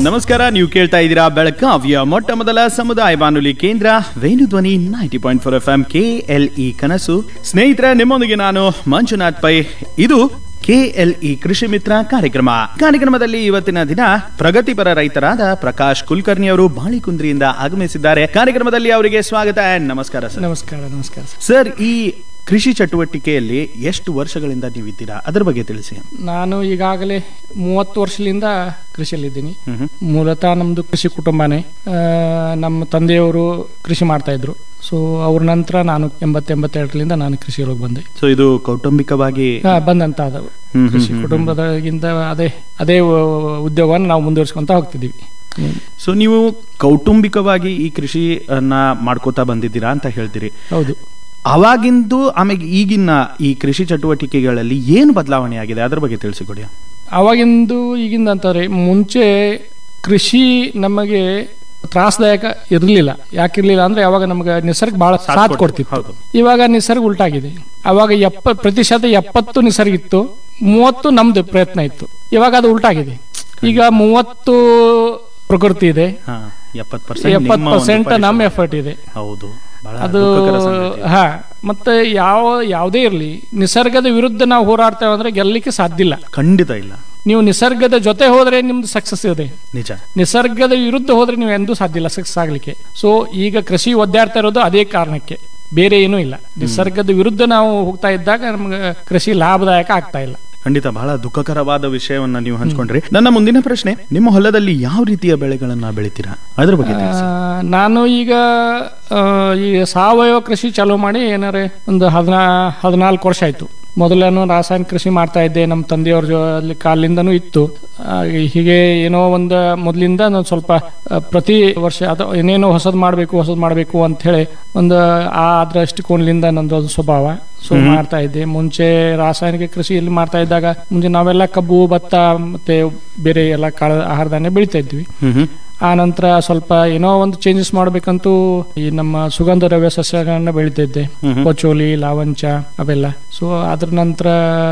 ನಮಸ್ಕಾರ ನೀವು ಕೇಳ್ತಾ ಇದ್ದೀರಾ ಬೆಳಗಾವಿಯ ಮೊಟ್ಟ ಮೊದಲ ಸಮುದಾಯ ಬಾನುಲಿ ಕೇಂದ್ರ Venudhwani ninety point four F M K L E ಕನಸು ಸ್ನೇಹಿತರೆ ನಿಮ್ಮೊಂದಿಗೆ ನಾನು ಮಂಜುನಾಥ್ ಪೈ ಇದು ಕೆಎಲ್ಇ ಕೃಷಿ ಮಿತ್ರ ಕಾರ್ಯಕ್ರಮ ಕಾರ್ಯಕ್ರಮದಲ್ಲಿ ಇವತ್ತಿನ ದಿನ ಪ್ರಗತಿಪರ ರೈತರಾದ ಪ್ರಕಾಶ್ ಕುಲಕರ್ಣಿ ಅವರು ಬಾಳಿಕುಂದ್ರಿಯಿಂದ ಆಗಮಿಸಿದ್ದಾರೆ ಕಾರ್ಯಕ್ರಮದಲ್ಲಿ ಅವರಿಗೆ ಸ್ವಾಗತ and ನಮಸ್ಕಾರ ಸರ್ ನಮಸ್ಕಾರ ನಮಸ್ಕಾರ ಸರ್. ಸರ್ ಈ ಕೃಷಿ ಚಟುವಟಿಕೆಯಲ್ಲಿ ಎಷ್ಟು ವರ್ಷಗಳಿಂದ ನೀವಿದ್ದೀರಾ ಅದರ ಬಗ್ಗೆ ತಿಳಿಸಿ ನಾನು ಈಗಾಗಲೇ ಮೂವತ್ತು ವರ್ಷದಿಂದ ಕೃಷಿಯಲ್ಲಿದ್ದೀನಿ ಹ್ಮ್ ಮೂಲತಃ ನಮ್ಮದು ಕೃಷಿ ಕುಟುಂಬನೇ ಆ, ನಮ್ಮ ತಂದೆಯವರು ಕೃಷಿ ಮಾಡ್ತಾ ಇದ್ರು ಸೊ ಅವ್ರ ನಂತರ ನಾನು ಎಂಬತ್ತೆಂಬತ್ತೆರಡರಿಂದ ನಾನು ಕೃಷಿಯೊಳಗೆ ಬಂದೆ ಸೊ ಇದು ಕೌಟುಂಬಿಕವಾಗಿ ಆ, ಬಂದಂತ ಅದು ಹ್ಮ್, ಕೃಷಿ ಹ್ಮ್, ಹ್ಮ್, ಕುಟುಂಬದಾಗಿಂದ ಅದೇ ಅದೇ ಉ- ಉದ್ಯೋಗವನ್ನು ನಾವು ಮುಂದುವರಿಸ್ಕೊಂತ ಹೋಗ್ತಿದ್ದೀವಿ ಹ್ಮ್. ಸೊ ನೀವು ಕೌಟುಂಬಿಕವಾಗಿ ಈ ಕೃಷಿಯನ್ನ ಮಾಡ್ಕೋತಾ ಬಂದಿದ್ದೀರಾ ಅಂತ ಹೇಳ್ತೀರಿ ಹೌದು ಅವಾಗಿಂದು ಆಮೇಲೆ ಈಗಿನ ಈ ಕೃಷಿ ಚಟುವಟಿಕೆಗಳಲ್ಲಿ ಏನು ಬದಲಾವಣೆ ಆಗಿದೆ ಅದ್ರ ಬಗ್ಗೆ ತಿಳಿಸಿಕೊಡಿ ಅವಾಗಿಂದು ಈಗಿಂದ ಅಂತಂದ್ರೆ ಮುಂಚೆ ಕೃಷಿ ನಮಗೆ ತ್ರಾಸದಾಯಕ ಇರಲಿಲ್ಲ ಯಾಕಿರ್ಲಿಲ್ಲ ಅಂದ್ರೆ ಅವಾಗ ನಮಗೆ ನಿಸರ್ಗ ಬಹಳ ಸಾಥ್ ಕೊಡ್ತಿತ್ತು ಹೌದು ಇವಾಗ ನಿಸರ್ಗ ಉಲ್ಟಾಗಿದೆ ಅವಾಗ ಎಪ್ಪ ಪ್ರತಿಶತ ಎಪ್ಪತ್ತು ನಿಸರ್ಗ ಇತ್ತು ಮೂವತ್ತು ನಮ್ದು ಪ್ರಯತ್ನ ಇತ್ತು ಇವಾಗ ಅದು ಉಲ್ಟಾಗಿದೆ ಈಗ ಮೂವತ್ತು ಪ್ರಕೃತಿ ಇದೆ ಹಾ ಎಪ್ಪತ್ತು ಪರ್ಸೆಂಟ್ ಎಪ್ಪತ್ತು ಪರ್ಸೆಂಟ್ ನಮ್ಮ ಎಫರ್ಟ್ ಇದೆ ಹೌದು ಬಹಳ ಅದು ದುಃಖಕರ ಸಂಗತಿ. ಹಾ ಮತ್ತೆ ಯಾವ ಯಾವುದೇ ಇರಲಿ ನಿಸರ್ಗದ ವಿರುದ್ಧ ನಾವು ಹೋರಾಡ್ತೇವೆ ಅಂದ್ರೆ ಗೆಲ್ಲಲಿಕ್ಕೆ ಸಾಧ್ಯ ಇಲ್ಲ ಖಂಡಿತ ಇಲ್ಲ ನೀವು ನಿಸರ್ಗದ ಜೊತೆ ಹೋದ್ರೆ ನಿಮ್ದು ಸಕ್ಸಸ್ ಇದೆ ನಿಜ ನಿಸರ್ಗದ ವಿರುದ್ಧ ಹೋದ್ರೆ ನೀವು ಎಂದೂ ಸಾಧ್ಯ ಇಲ್ಲ ಸಕ್ಸಸ್ ಆಗ್ಲಿಕ್ಕೆ ಸೊ ಈಗ ಕೃಷಿ ಒದ್ದಾಡ್ತಾ ಇರೋದು ಅದೇ ಕಾರಣಕ್ಕೆ ಬೇರೆ ಏನೂ ಇಲ್ಲ ನಿಸರ್ಗದ ವಿರುದ್ಧ ನಾವು ಹೋಗ್ತಾ ಇದ್ದಾಗ ನಮ್ಗೆ ಕೃಷಿ ಲಾಭದಾಯಕ ಆಗ್ತಾ ಇಲ್ಲ ಖಂಡಿತ ಬಹಳ ದುಃಖಕರವಾದ ವಿಷಯವನ್ನ ನೀವು ಹಂಚ್ಕೊಂಡ್ರಿ ನನ್ನ ಮುಂದಿನ ಪ್ರಶ್ನೆ ನಿಮ್ಮ ಹೊಲದಲ್ಲಿ ಯಾವ ರೀತಿಯ ಬೆಳೆಗಳನ್ನ ಬೆಳಿತೀರಾ ಅದ್ರ ಬಗ್ಗೆ ತಿಳಿಸಿ. ಆ, ನಾನು ಈಗ ಆ, ಈ ಸಾವಯವ ಕೃಷಿ ಚಾಲೂ ಮಾಡಿ ಏನಾರೆ ಒಂದು ಹದಿನಾ ಹದಿನಾಲ್ಕು ವರ್ಷ ಆಯ್ತು ಮೊದಲೇನು ರಾಸಾಯನಿಕ ಕೃಷಿ ಮಾಡ್ತಾ ಇದ್ದೆ ನಮ್ಮ ತಂದೆಯವ್ರ ಜೊ- ಅಲ್ಲಿ ಕಾಲಿಂದನೂ ಇತ್ತು ಆ, ಹೀಗೆ ಏನೋ ಒಂದು ಮೊದಲಿಂದ ನಾನು ಸ್ವಲ್ಪ ಆ, ಪ್ರತಿ ವರ್ಷ ಅಥವಾ ಏನೇನೋ ಹೊಸದು ಮಾಡಬೇಕು ಹೊಸದು ಮಾಡಬೇಕು ಅಂತ ಹೇಳಿ ಒಂದು ಆ ದೃಷ್ಟಿಕೋನದಿಂದ ನಂದು ಒಂದು ಸ್ವಭಾವ ಸೊ ಮಾಡ್ತಾ ಇದ್ದೆ ಮುಂಚೆ ರಾಸಾಯನಿಕ ಕೃಷಿಯಲ್ಲಿ ಮಾಡ್ತಾ ಇದ್ದಾಗ ಮುಂಚೆ ನಾವೆಲ್ಲ ಕಬ್ಬು ಭತ್ತ ಮತ್ತೆ ಬೇರೆ ಎಲ್ಲ ಕಾಳ ಆಹಾರ ಧಾನ್ಯ ಬೆಳಿತಾ ಇದ್ವಿ ಹ್ಮ್ ಹ್ಮ್ ಆ ನಂತರ ಸ್ವಲ್ಪ ಏನೋ ಒಂದು ಚೇಂಜಸ್ ಮಾಡ್ಬೇಕಂತೂ ಈ ನಮ್ಮ ಸುಗಂಧ ದ್ರವ್ಯ ಸಸ್ಯಗಳನ್ನ ಬೆಳಿತಿದ್ದೆ ಹ್ಮ್. ಪಚೋಲಿ ಲಾವಂಚ ಅವೆಲ್ಲ ಸೊ ಅದ್ರ ನಂತರ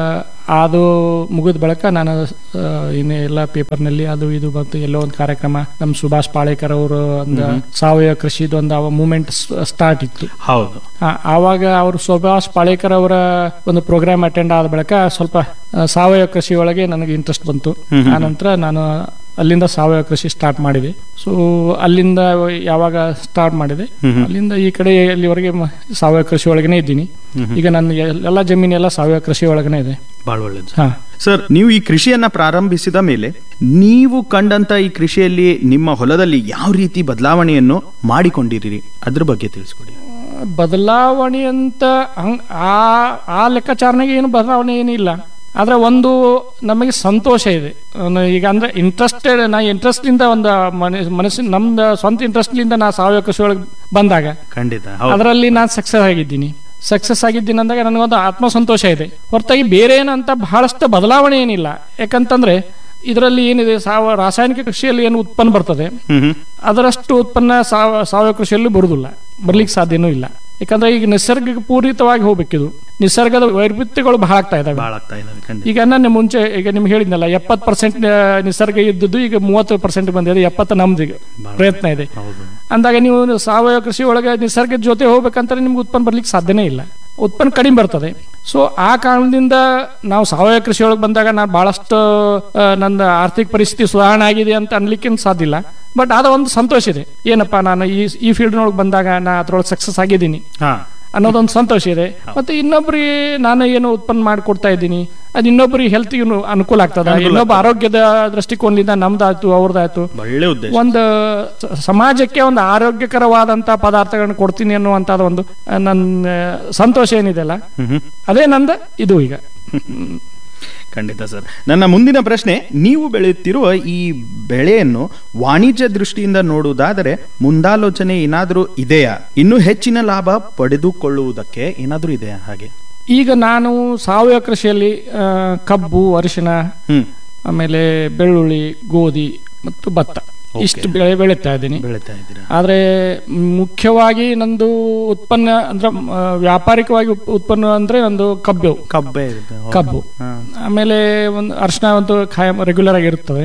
ಅದು ಮುಗಿದ ಬಳಿಕ ನಾನು ಆ, ಇನ್ನು ಎಲ್ಲ ಪೇಪರ್ನಲ್ಲಿ ಅದು ಇದು ಬಂತು ಎಲ್ಲೋ ಒಂದು ಕಾರ್ಯಕ್ರಮ ನಮ್ಮ ಸುಭಾಷ್ ಪಾಳೇಕರ್ ಅವರು ಒಂದು ಸಾವಯವ ಕೃಷಿದು ಒಂದು ಮೂಮೆಂಟ್ ಸ್ಟಾರ್ಟ್ ಇತ್ತು ಹೌದು ಆ, ಆವಾಗ ಅವರು ಸುಭಾಷ್ ಪಾಳೇಕರ್ ಅವರ ಒಂದು ಪ್ರೋಗ್ರಾಮ್ ಅಟೆಂಡ್ ಆದ ಬಳಿಕ ಸ್ವಲ್ಪ ಆ, ಸಾವಯವ ಕೃಷಿ ಒಳಗೆ ನನಗೆ ಇಂಟ್ರೆಸ್ಟ್ ಬಂತು ಹ್ಮ್ ಹ್ಮ್. ಆ ನಂತರ ನಾನು ಅಲ್ಲಿಂದ ಸಾವಯವ ಕೃಷಿ ಸ್ಟಾರ್ಟ್ ಮಾಡಿದೆ ಸೊ ಅಲ್ಲಿಂದ ಯಾವಾಗ ಸ್ಟಾರ್ಟ್ ಮಾಡಿದೆ ಹ್ಮ್ ಹ್ಮ್. ಅಲ್ಲಿಂದ ಈ ಕಡೆ ಅಲ್ಲಿವರೆಗೆ ಮ- ಸಾವಯವ ಕೃಷಿ ಒಳಗನೆ ಇದ್ದೀನಿ ಹ್ಮ್ ಹ್ಮ್. ಈಗ ನನ್ನ ಎಲ್ಲ ಜಮೀನೆಲ್ಲ ಸಾವಯವ ಕೃಷಿ ಒಳಗನೆ ಇದೆ ಬಹಳ ಒಳ್ಳೇದು ಹಾ ಸರ್ ನೀವು ಈ ಕೃಷಿಯನ್ನ ಪ್ರಾರಂಭಿಸಿದ ಮೇಲೆ ನೀವು ಕಂಡಂತ ಈ ಕೃಷಿಯಲ್ಲಿ ನಿಮ್ಮ ಹೊಲದಲ್ಲಿ ಯಾವ ರೀತಿ ಬದಲಾವಣೆಯನ್ನು ಮಾಡಿಕೊಂಡಿರಿ ಅದ್ರ ಬಗ್ಗೆ ತಿಳಿಸ್ಕೊಡಿ ಬದಲಾವಣೆ ಅಂತ ಹಂಗ್ ಆ ಆ ಲೆಕ್ಕಾಚಾರಣೆಗೆ ಏನು ಬದಲಾವಣೆ ಏನಿಲ್ಲ ಆದ್ರೆ ಒಂದು ನಮಗೆ ಸಂತೋಷ ಇದೆ ಅಹ್ ಈಗ ಅಂದ್ರೆ ಇಂಟ್ರೆಸ್ಟೆಡ್ ನಾ ಇಂಟ್ರೆಸ್ಟ್ ಇಂದ ಒಂದು ಮನ- ಮನಸ್ಸಿನ ನಮ್ದು ಸ್ವಂತ ಇಂಟ್ರೆಸ್ಟ್ ಲಿಂದ ನಾ ಸಾವಯವ ಕೃಷಿ ಒಳಗೆ ಬಂದಾಗ ಖಂಡಿತ ಹೌದು ಅದರಲ್ಲಿ ನಾನು ಸಕ್ಸಸ್ ಆಗಿದ್ದೀನಿ ಸಕ್ಸಸ್ ಆಗಿದ್ದೀನಿ ಅಂದಾಗ ನನಗೊಂದು ಆತ್ಮಸಂತೋಷ ಇದೆ ಹೊರತಾಗಿ ಬೇರೆ ಏನಂತ ಬಹಳಷ್ಟು ಬದಲಾವಣೆ ಏನಿಲ್ಲ ಯಾಕಂತಂದ್ರೆ ಇದರಲ್ಲಿ ಏನಿದೆ ಸಾವ ರಾಸಾಯನಿಕ ಕೃಷಿಯಲ್ಲಿ ಏನು ಉತ್ಪನ್ನ ಬರ್ತದೆ ಹ್ಮ್ ಹ್ಮ್ ಅದರಷ್ಟು ಉತ್ಪನ್ನ ಸಾವ ಸಾವಯವ ಕೃಷಿಯಲ್ಲಿ ಬರುವುದಿಲ್ಲ ಬರ್ಲಿಕ್ಕೆ ಸಾಧ್ಯನೂ ಇಲ್ಲ ಯಾಕಂದ್ರೆ ಈಗ ನಿಸರ್ಗ ಪೂರಿತವಾಗಿ ಹೋಗ್ಬೇಕಿದು ನಿಸರ್ಗದ ವೈಪರೀತ್ಯಗಳು ಬಹಳ ಆಗ್ತಾ ಇದಾವೆ ಬಹಳ ಆಗ್ತಾ ಇದಾವೆ ಖಂಡಿತ ಈಗ ನಾನು ಮುಂಚೆ ಈಗ ನಿಮ್ಗೆ ಹೇಳಿದ್ನಲ್ಲ ಎಪ್ಪತ್ತು ಪರ್ಸೆಂಟ್ ನಿಸರ್ಗ ಇದ್ದದ್ದು ಈಗ ಮೂವತ್ತು ಪರ್ಸೆಂಟ್ ಬಂದಿದೆ ಎಪ್ಪತ್ತು ನಮ್ದು ಈಗ ಬಹಳ- ಪ್ರಯತ್ನ ಇದೆ ಹೌದು ಅಂದಾಗ ನೀವು ಸಾವಯವ ಕೃಷಿ ಒಳಗೆ ನಿಸರ್ಗದ ಜೊತೆ ಹೋಗ್ಬೇಕಂದ್ರೆ ನಿಮ್ಗೆ ಉತ್ಪನ್ನ ಬರ್ಲಿಕ್ಕೆ ಸಾಧ್ಯನೇ ಇಲ್ಲ ಉತ್ಪನ್ನ ಕಡಿಮೆ ಬರ್ತದೆ ಸೊ ಆ ಕಾರಣದಿಂದ ನಾವು ಸಾವಯವ ಕೃಷಿ ಒಳಗೆ ಬಂದಾಗ ನಾನು ಬಹಳಷ್ಟು ಆ, ನನ್ನ ಆರ್ಥಿಕ ಪರಿಸ್ಥಿತಿ ಸುಧಾರಣೆ ಆಗಿದೆ ಅಂತ ಅನ್ಲಿಕ್ಕೆ ಸಾಧ್ಯ ಇಲ್ಲ ಬಟ್ ಆದ ಒಂದು ಸಂತೋಷ ಇದೆ ಏನಪ್ಪಾ ನಾನು ಈ ಈ ಫೀಲ್ಡ್ನೊಳಗೆ ಬಂದಾಗ ನಾ ಅದ್ರೊಳಗೆ ಸಕ್ಸಸ್ ಆಗಿದ್ದೀನಿ ಹಾ ಅನ್ನೋದೊಂದು ಸಂತೋಷ ಇದೆ ಮತ್ತೆ ಇನ್ನೊಬ್ರಿಗೆ ನಾನು ಏನು ಉತ್ಪನ್ನ ಮಾಡಿಕೊಡ್ತಾ ಇದ್ದೀನಿ ಅದು ಇನ್ನೊಬ್ರಿಗೆ ಹೆಲ್ತ್ಗೆ ಅನುಕೂಲ ಆಗ್ತದ ಅನುಕೂಲ ಇನ್ನೊಬ್ಬ ಆರೋಗ್ಯದ ದೃಷ್ಟಿಕೋನದಿಂದ ನಮ್ದಾಯ್ತು ಅವ್ರದ್ದಾಯ್ತು ಒಳ್ಳೆ ಉದ್ದೇಶ ಒಂದು ಸ- ಸಮಾಜಕ್ಕೆ ಒಂದು ಆರೋಗ್ಯಕರವಾದಂತ ಪದಾರ್ಥಗಳನ್ನ ಕೊಡ್ತೀನಿ ಅನ್ನುವಂತ ಒಂದು ಆ, ನನ್ನ ಆ, ಸಂತೋಷ ಏನಿದೆಲ್ಲ ಹ್ಮ್ ಹ್ಮ್ ಅದೇ ನಂದ ಇದು ಈಗ ಖಂಡಿತ ಸರ್ ನನ್ನ ಮುಂದಿನ ಪ್ರಶ್ನೆ ನೀವು ಬೆಳೆಯುತ್ತಿರುವ ಈ ಬೆಳೆಯನ್ನು ವಾಣಿಜ್ಯ ದೃಷ್ಟಿಯಿಂದ ನೋಡುವುದಾದರೆ ಮುಂದಾಲೋಚನೆ ಏನಾದರೂ ಇದೆಯಾ ಇನ್ನೂ ಹೆಚ್ಚಿನ ಲಾಭ ಪಡೆದುಕೊಳ್ಳುವುದಕ್ಕೆ ಏನಾದರೂ ಇದೆಯಾ ಹಾಗೆ ಈಗ ನಾನು ಸಾವಯವ ಕೃಷಿಯಲ್ಲಿ ಆ, ಕಬ್ಬು ಅರಿಶಿನ ಹ್ಮ್ ಆಮೇಲೆ ಬೆಳ್ಳುಳ್ಳಿ ಗೋಧಿ ಮತ್ತು ಭತ್ತ Okay. ಇಷ್ಟು ಬೆಳೆ ಬೆಳೀತಾ ಇದ್ದೀನಿ ಬೆಳೀತಾ ಇದ್ದೀರಾ ಆದ್ರೆ ಮುಖ್ಯವಾಗಿ ನಂದು ಉತ್ಪನ್ನ ಅಂದ್ರೆ ಆ, ವ್ಯಾಪಾರಿಕವಾಗಿ ಉತ್- ಉತ್ಪನ್ನ ಅಂದ್ರೆ ನಂದು ಕಬ್ಬು ಕಬ್ಬೆ ಇರುತ್ತೆ. ಹೌದು. ಕಬ್ಬು ಹಾ. ಆಮೇಲೆ ಒಂದು ಅರಿಶಿನ ಒಂದು ಖಾಯಂ ರೆಗ್ಯುಲರ್ ಆಗಿ ಇರುತ್ತದೆ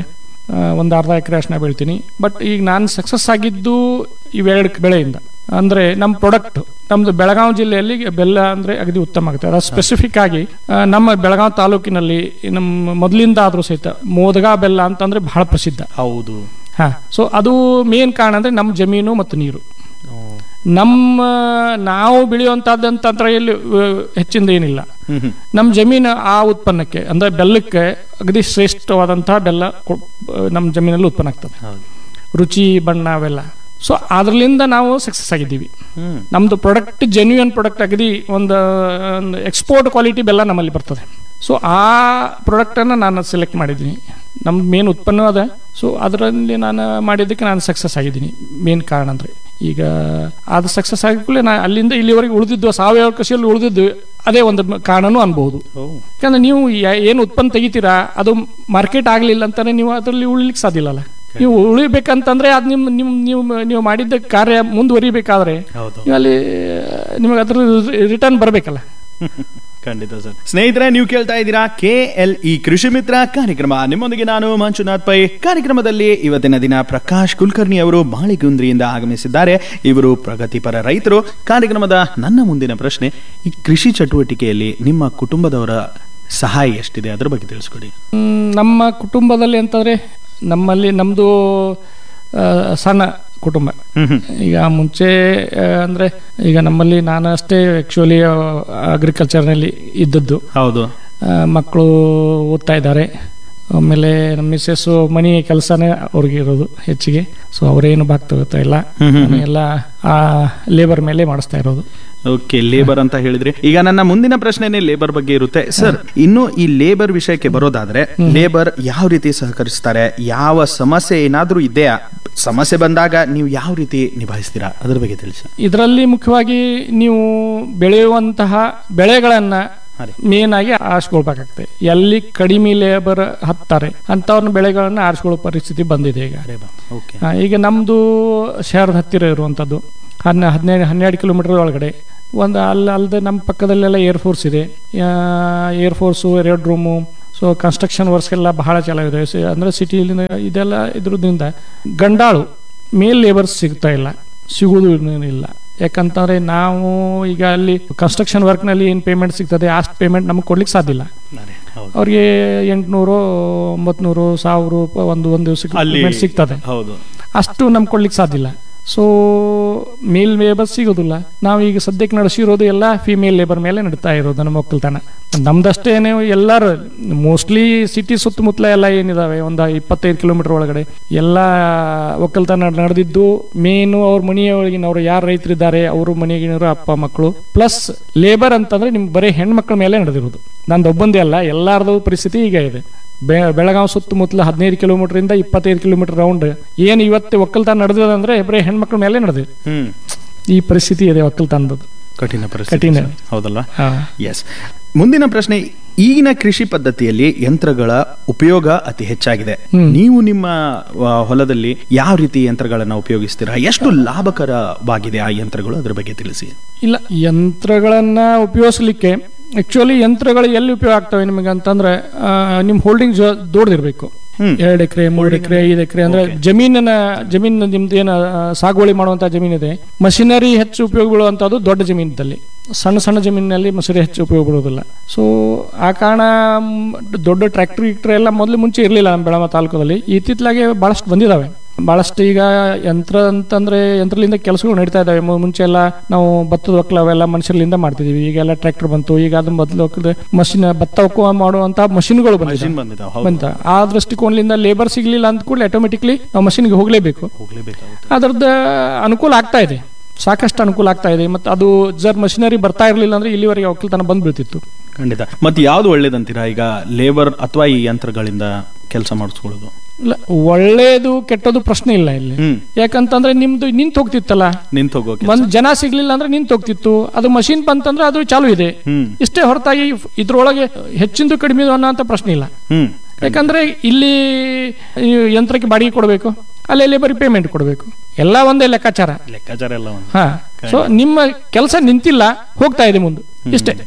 ಒಂದು ಅರ್ಧ ಎಕರೆ ಅರ್ಶಿನ ಬೆಳಿತೀನಿ ಬಟ್ ಈಗ ನಾನು ಸಕ್ಸಸ್ ಆಗಿದ್ದು ಇವೆರಡು ಬೆಳೆಯಿಂದ ಅಂದ್ರೆ ನಮ್ಮ ಪ್ರಾಡಕ್ಟ್ ನಮ್ದು ಬೆಳಗಾವಿ ಜಿಲ್ಲೆಯಲ್ಲಿ ಬೆಲ್ಲ ಅಂದ್ರೆ ಅಗದಿ ಉತ್ತಮ ಆಗುತ್ತೆ ಅದು ಸ್ಪೆಸಿಫಿಕ್ ಆಗಿ ಆ, ನಮ್ಮ ಬೆಳಗಾವಿ ತಾಲೂಕಿನಲ್ಲಿ ನಮ್ಮ ಮೊದಲಿಂದ ಆದ್ರೂ ಸಹಿತ ಮೋದಗ ಬೆಲ್ಲ ಅಂತಂದ್ರೆ ಬಹಳ ಪ್ರಸಿದ್ಧ ಹೌದು ಹಾ ಸೊ ಅದು ಮೇನ್ ಕಾರಣ ಅಂದ್ರೆ ನಮ್ಮ ಜಮೀನು ಮತ್ತು ನೀರು ನಮ್ಮ ನಾವು ಬೆಳೆಯುವಂತಹದ್ದಂತ ಎಲ್ಲಿ ಹೆಚ್ಚಿಂದ ಏನಿಲ್ಲ ಹ್ಮ್ ಹ್ಮ್ ನಮ್ಮ ಜಮೀನು ಆ ಉತ್ಪನ್ನಕ್ಕೆ ಅಂದ್ರೆ ಬೆಲ್ಲಕ್ಕೆ ಅಗದಿ ಶ್ರೇಷ್ಠವಾದಂತಹ ಬೆಲ್ಲ ಕೊ- ನಮ್ಮ ಜಮೀನಲ್ಲಿ ಉತ್ಪನ್ನ ಆಗ್ತದೆ ಹೌದು ರುಚಿ ಬಣ್ಣ ಅವೆಲ್ಲ ಸೊ ಅದರಿಂದ ನಾವು ಸಕ್ಸಸ್ ಆಗಿದ್ದೀವಿ ಹ್ಮ್ ನಮ್ದು ಪ್ರಾಡಕ್ಟ್ ಜೆನ್ಯೂನ್ ಪ್ರಾಡಕ್ಟ್ ಅಗದಿ ಒಂದು ಎಕ್ಸ್ಪೋರ್ಟ್ ಕ್ವಾಲಿಟಿ ಬೆಲ್ಲ ನಮ್ಮಲ್ಲಿ ಬರ್ತದೆ ಸೊ ಆ ಪ್ರಾಡಕ್ಟನ್ನು ನಾನು ಸೆಲೆಕ್ಟ್ ಮಾಡಿದ್ದೀನಿ ನಮ್ಮ ಮೇನ್ ಉತ್ಪನ್ನ ಅದ ಸೊ ಅದರಲ್ಲಿ ನಾನು ಮಾಡಿದ್ದಕ್ಕೆ ನಾನು ಸಕ್ಸಸ್ ಆಗಿದ್ದೀನಿ ಮೇನ್ ಕಾರಣ ಅಂದರೆ ಈಗ ಅದು ಸಕ್ಸಸ್ ಆಗಿದ್ಕೂಲೆ ನಾ ಅಲ್ಲಿಂದ ಇಲ್ಲಿವರೆಗೆ ಉಳಿದಿದ್ದು ಸಾವಯವ ಕೃಷಿಯಲ್ಲಿ ಉಳಿದಿದ್ದು ಅದೇ ಒಂದು ಕಾರಣನೂ ಅನ್ಬಹುದು ಓ ಯಾಕಂದ್ರೆ ನೀವು ಯ- ಏನು ಉತ್ಪನ್ನ ತೆಗಿತೀರಾ ಅದು ಮಾರ್ಕೆಟ್ ಆಗಲಿಲ್ಲ ಅಂತಾನೆ ನೀವು ಅದರಲ್ಲಿ ಉಳಿಲಿಕ್ಕೆ ಸಾಧ್ಯ ಇಲ್ಲಲ್ಲ ನೀವು ಉಳಿಬೇಕಂತಂದ್ರೆ ಅದು ನಿಮ್ಮ ನಿಮ್ಮ ನೀವು ನೀವು ಮಾಡಿದ್ದ ಕಾರ್ಯ ಮುಂದುವರಿಬೇಕಾದ್ರೆ ಹೌದು ನೀವು ಅಲ್ಲಿ ನಿಮಗೆ ಅದ್ರ ರಿಟರ್ನ್ ಬರಬೇಕಲ್ಲ ಖಂಡಿತ ಸರ್ ಸ್ನೇಹಿತರೆ ನೀವು ಕೇಳ್ತಾ ಇದ್ದೀರಾ ಕೆ ಎಲ್ ಇ ಕೃಷಿ ಮಿತ್ರ ಕಾರ್ಯಕ್ರಮ ನಿಮ್ಮೊಂದಿಗೆ ನಾನು ಮಂಜುನಾಥ್ ಪೈ ಕಾರ್ಯಕ್ರಮದಲ್ಲಿ ಇವತ್ತಿನ ದಿನ ಪ್ರಕಾಶ್ ಕುಲಕರ್ಣಿ ಅವರು ಬಾಳಿಗುಂದ್ರಿಯಿಂದ ಆಗಮಿಸಿದ್ದಾರೆ ಇವರು ಪ್ರಗತಿಪರ ರೈತರು ಕಾರ್ಯಕ್ರಮದ ನನ್ನ ಮುಂದಿನ ಪ್ರಶ್ನೆ ಈ ಕೃಷಿ ಚಟುವಟಿಕೆಯಲ್ಲಿ ನಿಮ್ಮ ಕುಟುಂಬದವರ ಸಹಾಯ ಎಷ್ಟಿದೆ ಅದ್ರ ಬಗ್ಗೆ ತಿಳಿಸ್ಕೊಡಿ ಮ್, ನಮ್ಮ ಕುಟುಂಬದಲ್ಲಿ ಅಂತಂದ್ರೆ ನಮ್ಮಲ್ಲಿ ನಮ್ಮದು ಸಣ್ಣ ಕುಟುಂಬ ಹ್ಮ್ ಹ್ಮ್ ಈಗ ಮುಂಚೆ ಆ, ಅಂದ್ರೆ ಈಗ ನಮ್ಮಲ್ಲಿ ನಾನು ಅಷ್ಟೇ ಆ್ಯಕ್ಚುಲಿ ಅಗ್ರಿಕಲ್ಚರ್ನಲ್ಲಿ ಇದ್ದದ್ದು ಹೌದು ಮಕ್ಕಳು ಓದ್ತಾ ಇದ್ದಾರೆ ಆಮೇಲೆ ನಮ್ಮ ಮಿಸ್ಸಸ್ಸು ಮನಿ ಕೆಲಸನೇ ಅವ್ರಿಗೆ ಇರೋದು ಹೆಚ್ಚಿಗೆ ಸೊ ಅವರೇನು ಬಾಕ್ ತಗೋತಾ ಇಲ್ಲ ಹ್ಮ್ ಹ್ಮ್ ನಾನು ಎಲ್ಲ ಆ ಲೇಬರ್ ಮೇಲೆ ಮಾಡಿಸ್ತಾ ಇರೋದು ಓಕೆ ಲೇಬರ್ ಅಂತ ಹೇಳಿದ್ರಿ ಈಗ ನನ್ನ ಮುಂದಿನ ಪ್ರಶ್ನೆನೇ ಲೇಬರ್ ಬಗ್ಗೆ ಇರುತ್ತೆ ಸರ್ ಇನ್ನು ಈ ಲೇಬರ್ ವಿಷಯಕ್ಕೆ ಬರೋದಾದ್ರೆ ಲೇಬರ್ ಯಾವ ರೀತಿ ಸಹಕರಿಸ್ತಾರೆ ಯಾವ ಸಮಸ್ಯೆ ಏನಾದ್ರೂ ಇದೆಯಾ ಸಮಸ್ಯೆ ಬಂದಾಗ ನೀವು ಯಾವ ರೀತಿ ನಿಭಾಯಿಸ್ತೀರಾ ಅದ್ರ ಬಗ್ಗೆ ತಿಳಿಸಿ ಇದರಲ್ಲಿ ಮುಖ್ಯವಾಗಿ ನೀವು ಬೆಳೆಯುವಂತಹ ಬೆಳೆಗಳನ್ನ ಹಾ ರೀ. ಮೇನ್ ಆಗಿ ಆರಿಸ್ಕೊಳ್ಬೇಕಾಗ್ತದೆ ಎಲ್ಲಿ ಕಡಿಮೆ ಲೇಬರ್ ಹತ್ತಾರೆ ಅಂತವ್ರನ್ನ ಬೆಳೆಗಳನ್ನ ಆರಿಸ್ಕೊಳ್ಳೋ ಪರಿಸ್ಥಿತಿ ಬಂದಿದೆ ಈಗ ಅರೆ ಬಾ ಓಕೆ ಆ, ಈಗ ನಮ್ಮದು ಶಹರದ ಹತ್ತಿರ ಇರುವಂಥದ್ದು ಹನ್ನ ಹದಿನೈದು ಹನ್ನೆರಡು ಕಿಲೋಮೀಟರ್ ಒಳಗಡೆ ಒಂದು ಅಲ್ಲಿ ಅಲ್ಲದೆ ನಮ್ಮ ಪಕ್ಕದಲ್ಲೆಲ್ಲ ಏರ್ ಫೋರ್ಸ್ ಇದೆ air force red room so construction works ಬಹಳ ಚೆನ್ನಾಗಿದೆ ಸಿ- ಅಂದ್ರೆ ಸಿಟಿಲಿ ಇದೆಲ್ಲ ಇದ್ರದ್ರಿಂದ ಗಂಡಾಳು ಮೇಲ್ ಲೇಬರ್ಸ್ ಸಿಗ್ತಾ ಇಲ್ಲ ಸಿಗುವುದು ಇಲ್ಲ ಯಾಕಂತಂದ್ರೆ ನಾವು ಈಗ ಅಲ್ಲಿ ಕನ್ಸ್ಟ್ರಕ್ಷನ್ ವರ್ಕ್ನಲ್ಲಿ ಏನು ಪೇಮೆಂಟ್ ಸಿಗ್ತದೆ ಅಷ್ಟು ಪೇಮೆಂಟ್ ನಮಗೆ ಕೊಡ್ಲಿಕ್ಕೆ ಸಾಧ್ಯ ಇಲ್ಲ ಅರೆ ಹೌದು ಅವ್ರಿಗೆ ಎಂಟುನೂರು ಒಂಬತ್ನೂರು ಸಾವಿರ ರೂಪಾಯಿ ಒಂದು ಒಂದು ದಿವಸಕ್ಕೆ ಅಲ್ಲಿ payment ಸಿಗ್ತದೆ ಹೌದು ಅಷ್ಟು ನಮ್ಗೆ ಕೊಡ್ಲಿಕ್ಕೆ ಸಾಧ್ಯ ಇಲ್ಲ ಸೊ ಮೇಲ್ ಲೇಬರ್ ಸಿಗೋದಿಲ್ಲ ನಾವು ಈಗ ಸದ್ಯಕ್ಕೆ ನಡೆಸಿರೋದು ಎಲ್ಲ ಫಿಮೇಲ್ ಲೇಬರ್ ಮೇಲೆ ನಡೀತಾ ಇರೋದು ನಮ್ಮ ಒಕ್ಕಲ್ತನ ನಮ್ದಷ್ಟೇನೆ ಎಲ್ಲರೂ ಮೋಸ್ಟ್ಲಿ ಸಿಟಿ ಸುತ್ತಮುತ್ತಲ ಎಲ್ಲ ಏನಿದಾವೆ ಒಂದು ಇಪ್ಪತ್ತೈದು ಕಿಲೋಮೀಟರ್ ಒಳಗಡೆ ಎಲ್ಲ ಒಕ್ಕಲ್ತನ ನಡೆದಿದ್ದು ಮೇನು ಅವ್ರ ಮನೆಯೊಳಗಿನವರು ಯಾರು ರೈತರಿದ್ದಾರೆ ಅವರು ಮನೆಗಿನವರು ಅಪ್ಪ ಮಕ್ಕಳು ಪ್ಲಸ್ ಲೇಬರ್ ಅಂತಂದ್ರೆ ನಿಮ್ಗೆ ಬರೀ ಹೆಣ್ಮಕ್ಳ ಮೇಲೆ ನಡೆದಿರೋದು ನಂದು ಒಬ್ಬಂದೇ ಅಲ್ಲ ಎಲ್ಲಾರ್ದು ಪರಿಸ್ಥಿತಿ ಈಗ ಇದೆ ಬೆ- ಬೆಳಗಾವಿ ಸುತ್ತಮುತ್ತಲ ಹದಿನೈದು ಕಿಲೋಮೀಟರ್ ಇಂದ ಇಪ್ಪತ್ತೈದು ಕಿಲೋಮೀಟರ್ ರೌಂಡ್ ಏನು ಇವತ್ತು ಒಕ್ಕಲ್ತನ ನಡೆದಿದೆ ಬರೀ ಹೆಣ್ಮಕ್ಳ ಮೇಲೆ ನಡೆದಿದೆ ಹ್ಮ್ ಈ ಪರಿಸ್ಥಿತಿ ಇದೆ ಒಕ್ಕಲ್ತನದ ಕಠಿಣ ಪರಿಸ್ಥಿತಿ ಕಠಿಣ. ಸರ್. ಹೌದಲ್ವಾ ಎಸ್ ಮುಂದಿನ ಪ್ರಶ್ನೆ ಈಗಿನ ಕೃಷಿ ಪದ್ಧತಿಯಲ್ಲಿ ಯಂತ್ರಗಳ ಉಪಯೋಗ ಅತಿ ಹೆಚ್ಚಾಗಿದೆ ಹ್ಮ್. ನೀವು ನಿಮ್ಮ ಆ, ಹೊಲದಲ್ಲಿ ಯಾವ ರೀತಿ ಯಂತ್ರಗಳನ್ನ ಉಪಯೋಗಿಸ್ತೀರಾ ಎಷ್ಟು ಲಾಭಕರವಾಗಿದೆ ಆ ಯಂತ್ರಗಳು ಅದ್ರ ಬಗ್ಗೆ ತಿಳಿಸಿ ಇಲ್ಲ ಯಂತ್ರಗಳನ್ನ ಉಪಯೋಗಿಸ್ಲಿಕ್ಕೆ ಆಕ್ಚುಲಿ ಯಂತ್ರಗಳು ಎಲ್ಲಿ ಉಪಯೋಗ ಆಗ್ತವೆ ನಿಮಗೆ ಅಂತಂದ್ರೆ ಆ, ನಿಮ್ ಹೋಲ್ಡಿಂಗ್ ದೊಡ್ಡದಿರ್ಬೇಕು ಹ್ಮ್. ಎರಡು ಎಕರೆ ಮೂರು ಎಕರೆ ಐದು ಎಕರೆ ಅಂದ್ರೆ Okay. ಜಮೀನಿನ ಜಮೀನು ನಿಮ್ದು ಏನು ಆ, ಸಾಗುವಳಿ ಮಾಡುವಂತ ಜಮೀನಿದೆ ಮಷಿನರಿ ಹೆಚ್ಚು ಉಪಯೋಗ ಬೀಳುವಂತದ್ದು ದೊಡ್ಡ ಜಮೀನಿನಲ್ಲಿ ಸಣ್ಣ ಸಣ್ಣ ಜಮೀನಿನಲ್ಲಿ ಮಷಿನರಿ ಹೆಚ್ಚು ಉಪಯೋಗ ಬೀಳೋದಿಲ್ಲ ಸೊ ಆ ಕಾರಣ ಮ್, ದೊಡ್ಡ ಟ್ರ್ಯಾಕ್ಟರ್ ಗಿಕ್ಟರ್ ಎಲ್ಲ ಮೊದಲು ಮುಂಚೆ ಇರಲಿಲ್ಲ ನಮ್ಮ ಬೆಳಮ ತಾಲೂಕದಲ್ಲಿ ಇತ್ತಿತ್ತಲಾಗೆ ಬಹಳಷ್ಟು ಬಂದಿದಾವೆ ಬಹಳಷ್ಟು ಈಗ ಯಂತ್ರ ಅಂತಂದ್ರೆ ಯಂತ್ರದಿಂದ ಕೆಲಸಗಳು ನಡೀತಾ ಇದಾವೆ ಮು- ಮುಂಚೆ ಎಲ್ಲ ನಾವು ಭತ್ತದ ಒಕ್ಕಲು ಅವೆಲ್ಲ ಮನುಷ್ಯರಿಂದ ಮಾಡ್ತಿದೀವಿ ಈಗೆಲ್ಲ ಟ್ರ್ಯಾಕ್ಟರ್ ಬಂತು ಈಗ ಅದು ಮೊದಲು ಮಷಿನ್ ಭತ್ತ ಒಕ್ಕುವ ಮಾಡುವಂತ ಮಷಿನ್ಗಳು ಬಂದಿದೆ ಮಷಿನ್ ಬಂದಿದ್ದಾವೆ ಹೌದು ಬಂತ ಆ ದೃಷ್ಟಿಕೋನದಿಂದ ಲೇಬರ್ ಸಿಗ್ಲಿಲ್ಲ ಅಂದ ಕೂಡಲೇ ಆಟೋಮೆಟಿಕ್ಲಿ ನಾವು ಮಷಿನ್ಗೆ ಹೋಗ್ಲೇಬೇಕು ಹೋಗ್ಲೇಬೇಕಾಗುತ್ತೆ ಅದರದ್ದು ಅನುಕೂಲ ಆಗ್ತಾ ಇದೆ ಸಾಕಷ್ಟು ಅನುಕೂಲ ಆಗ್ತಾ ಇದೆ ಮತ್ತು ಅದು ಜರ್ ಮಷಿನರಿ ಬರ್ತಾ ಇರಲಿಲ್ಲ ಅಂದ್ರೆ ಇಲ್ಲಿವರೆಗೆ ಒಕ್ಕಲ್ತನ ಬಂದ್ ಬೀಳ್ತಿತ್ತು ಖಂಡಿತ ಮತ್ತೆ ಯಾವ್ದು ಒಳ್ಳೇದಂತೀರಾ ಈಗ ಲೇಬರ್ ಅಥವಾ ಈ ಯಂತ್ರಗಳಿಂದ ಕೆಲಸ ಮಾಡಿಸ್ಕೊಳ್ಳೋದು ಇಲ್ಲ ಒಳ್ಳೇದು ಕೆಟ್ಟದು ಪ್ರಶ್ನೆ ಇಲ್ಲ ಇಲ್ಲಿ ಹ್ಮ್ ಯಾಕಂತಂದ್ರೆ ನಿಮ್ದು ನಿಂತ ಹೋಗ್ತಿತ್ತಲ್ಲ ನಿಂತು ಹೋಗೋಕೆ ಒಂದ್ ಜನ ಸಿಗ್ಲಿಲ್ಲ ಅಂದ್ರೆ ನಿಂತ ಹೋಗ್ತಿತ್ತು ಅದು ಮಷಿನ್ ಬಂತಂದ್ರೆ ಅದು ಚಾಲು ಇದೆ ಹ್ಮ್ ಇಷ್ಟೇ ಹೊರತಾಗಿ ಇದ್ರೊಳಗೆ ಹೆಚ್ಚಿಂದು ಕಡಿಮೆ ಅನ್ನೋಂಥ ಪ್ರಶ್ನೆ ಇಲ್ಲ ಹ್ಮ್ ಯಾಕಂದ್ರೆ ಇಲ್ಲಿ ಈ ಯಂತ್ರಕ್ಕೆ ಬಾಡಿಗೆ ಕೊಡಬೇಕು ಅಲ್ಲಿ ಲೇಬರ್ ಪೇಮೆಂಟ್ ಕೊಡಬೇಕು ಎಲ್ಲ ಒಂದೇ ಲೆಕ್ಕಾಚಾರ ಲೆಕ್ಕಾಚಾರ ಎಲ್ಲ ಒಂದು ಹಾ ಸೊ ನಿಮ್ಮ ಕೆಲಸ ನಿಂತಿಲ್ಲ ಹೋಗ್ತಾ ಇದೆ ಮುಂದೆ ಇಷ್ಟೇ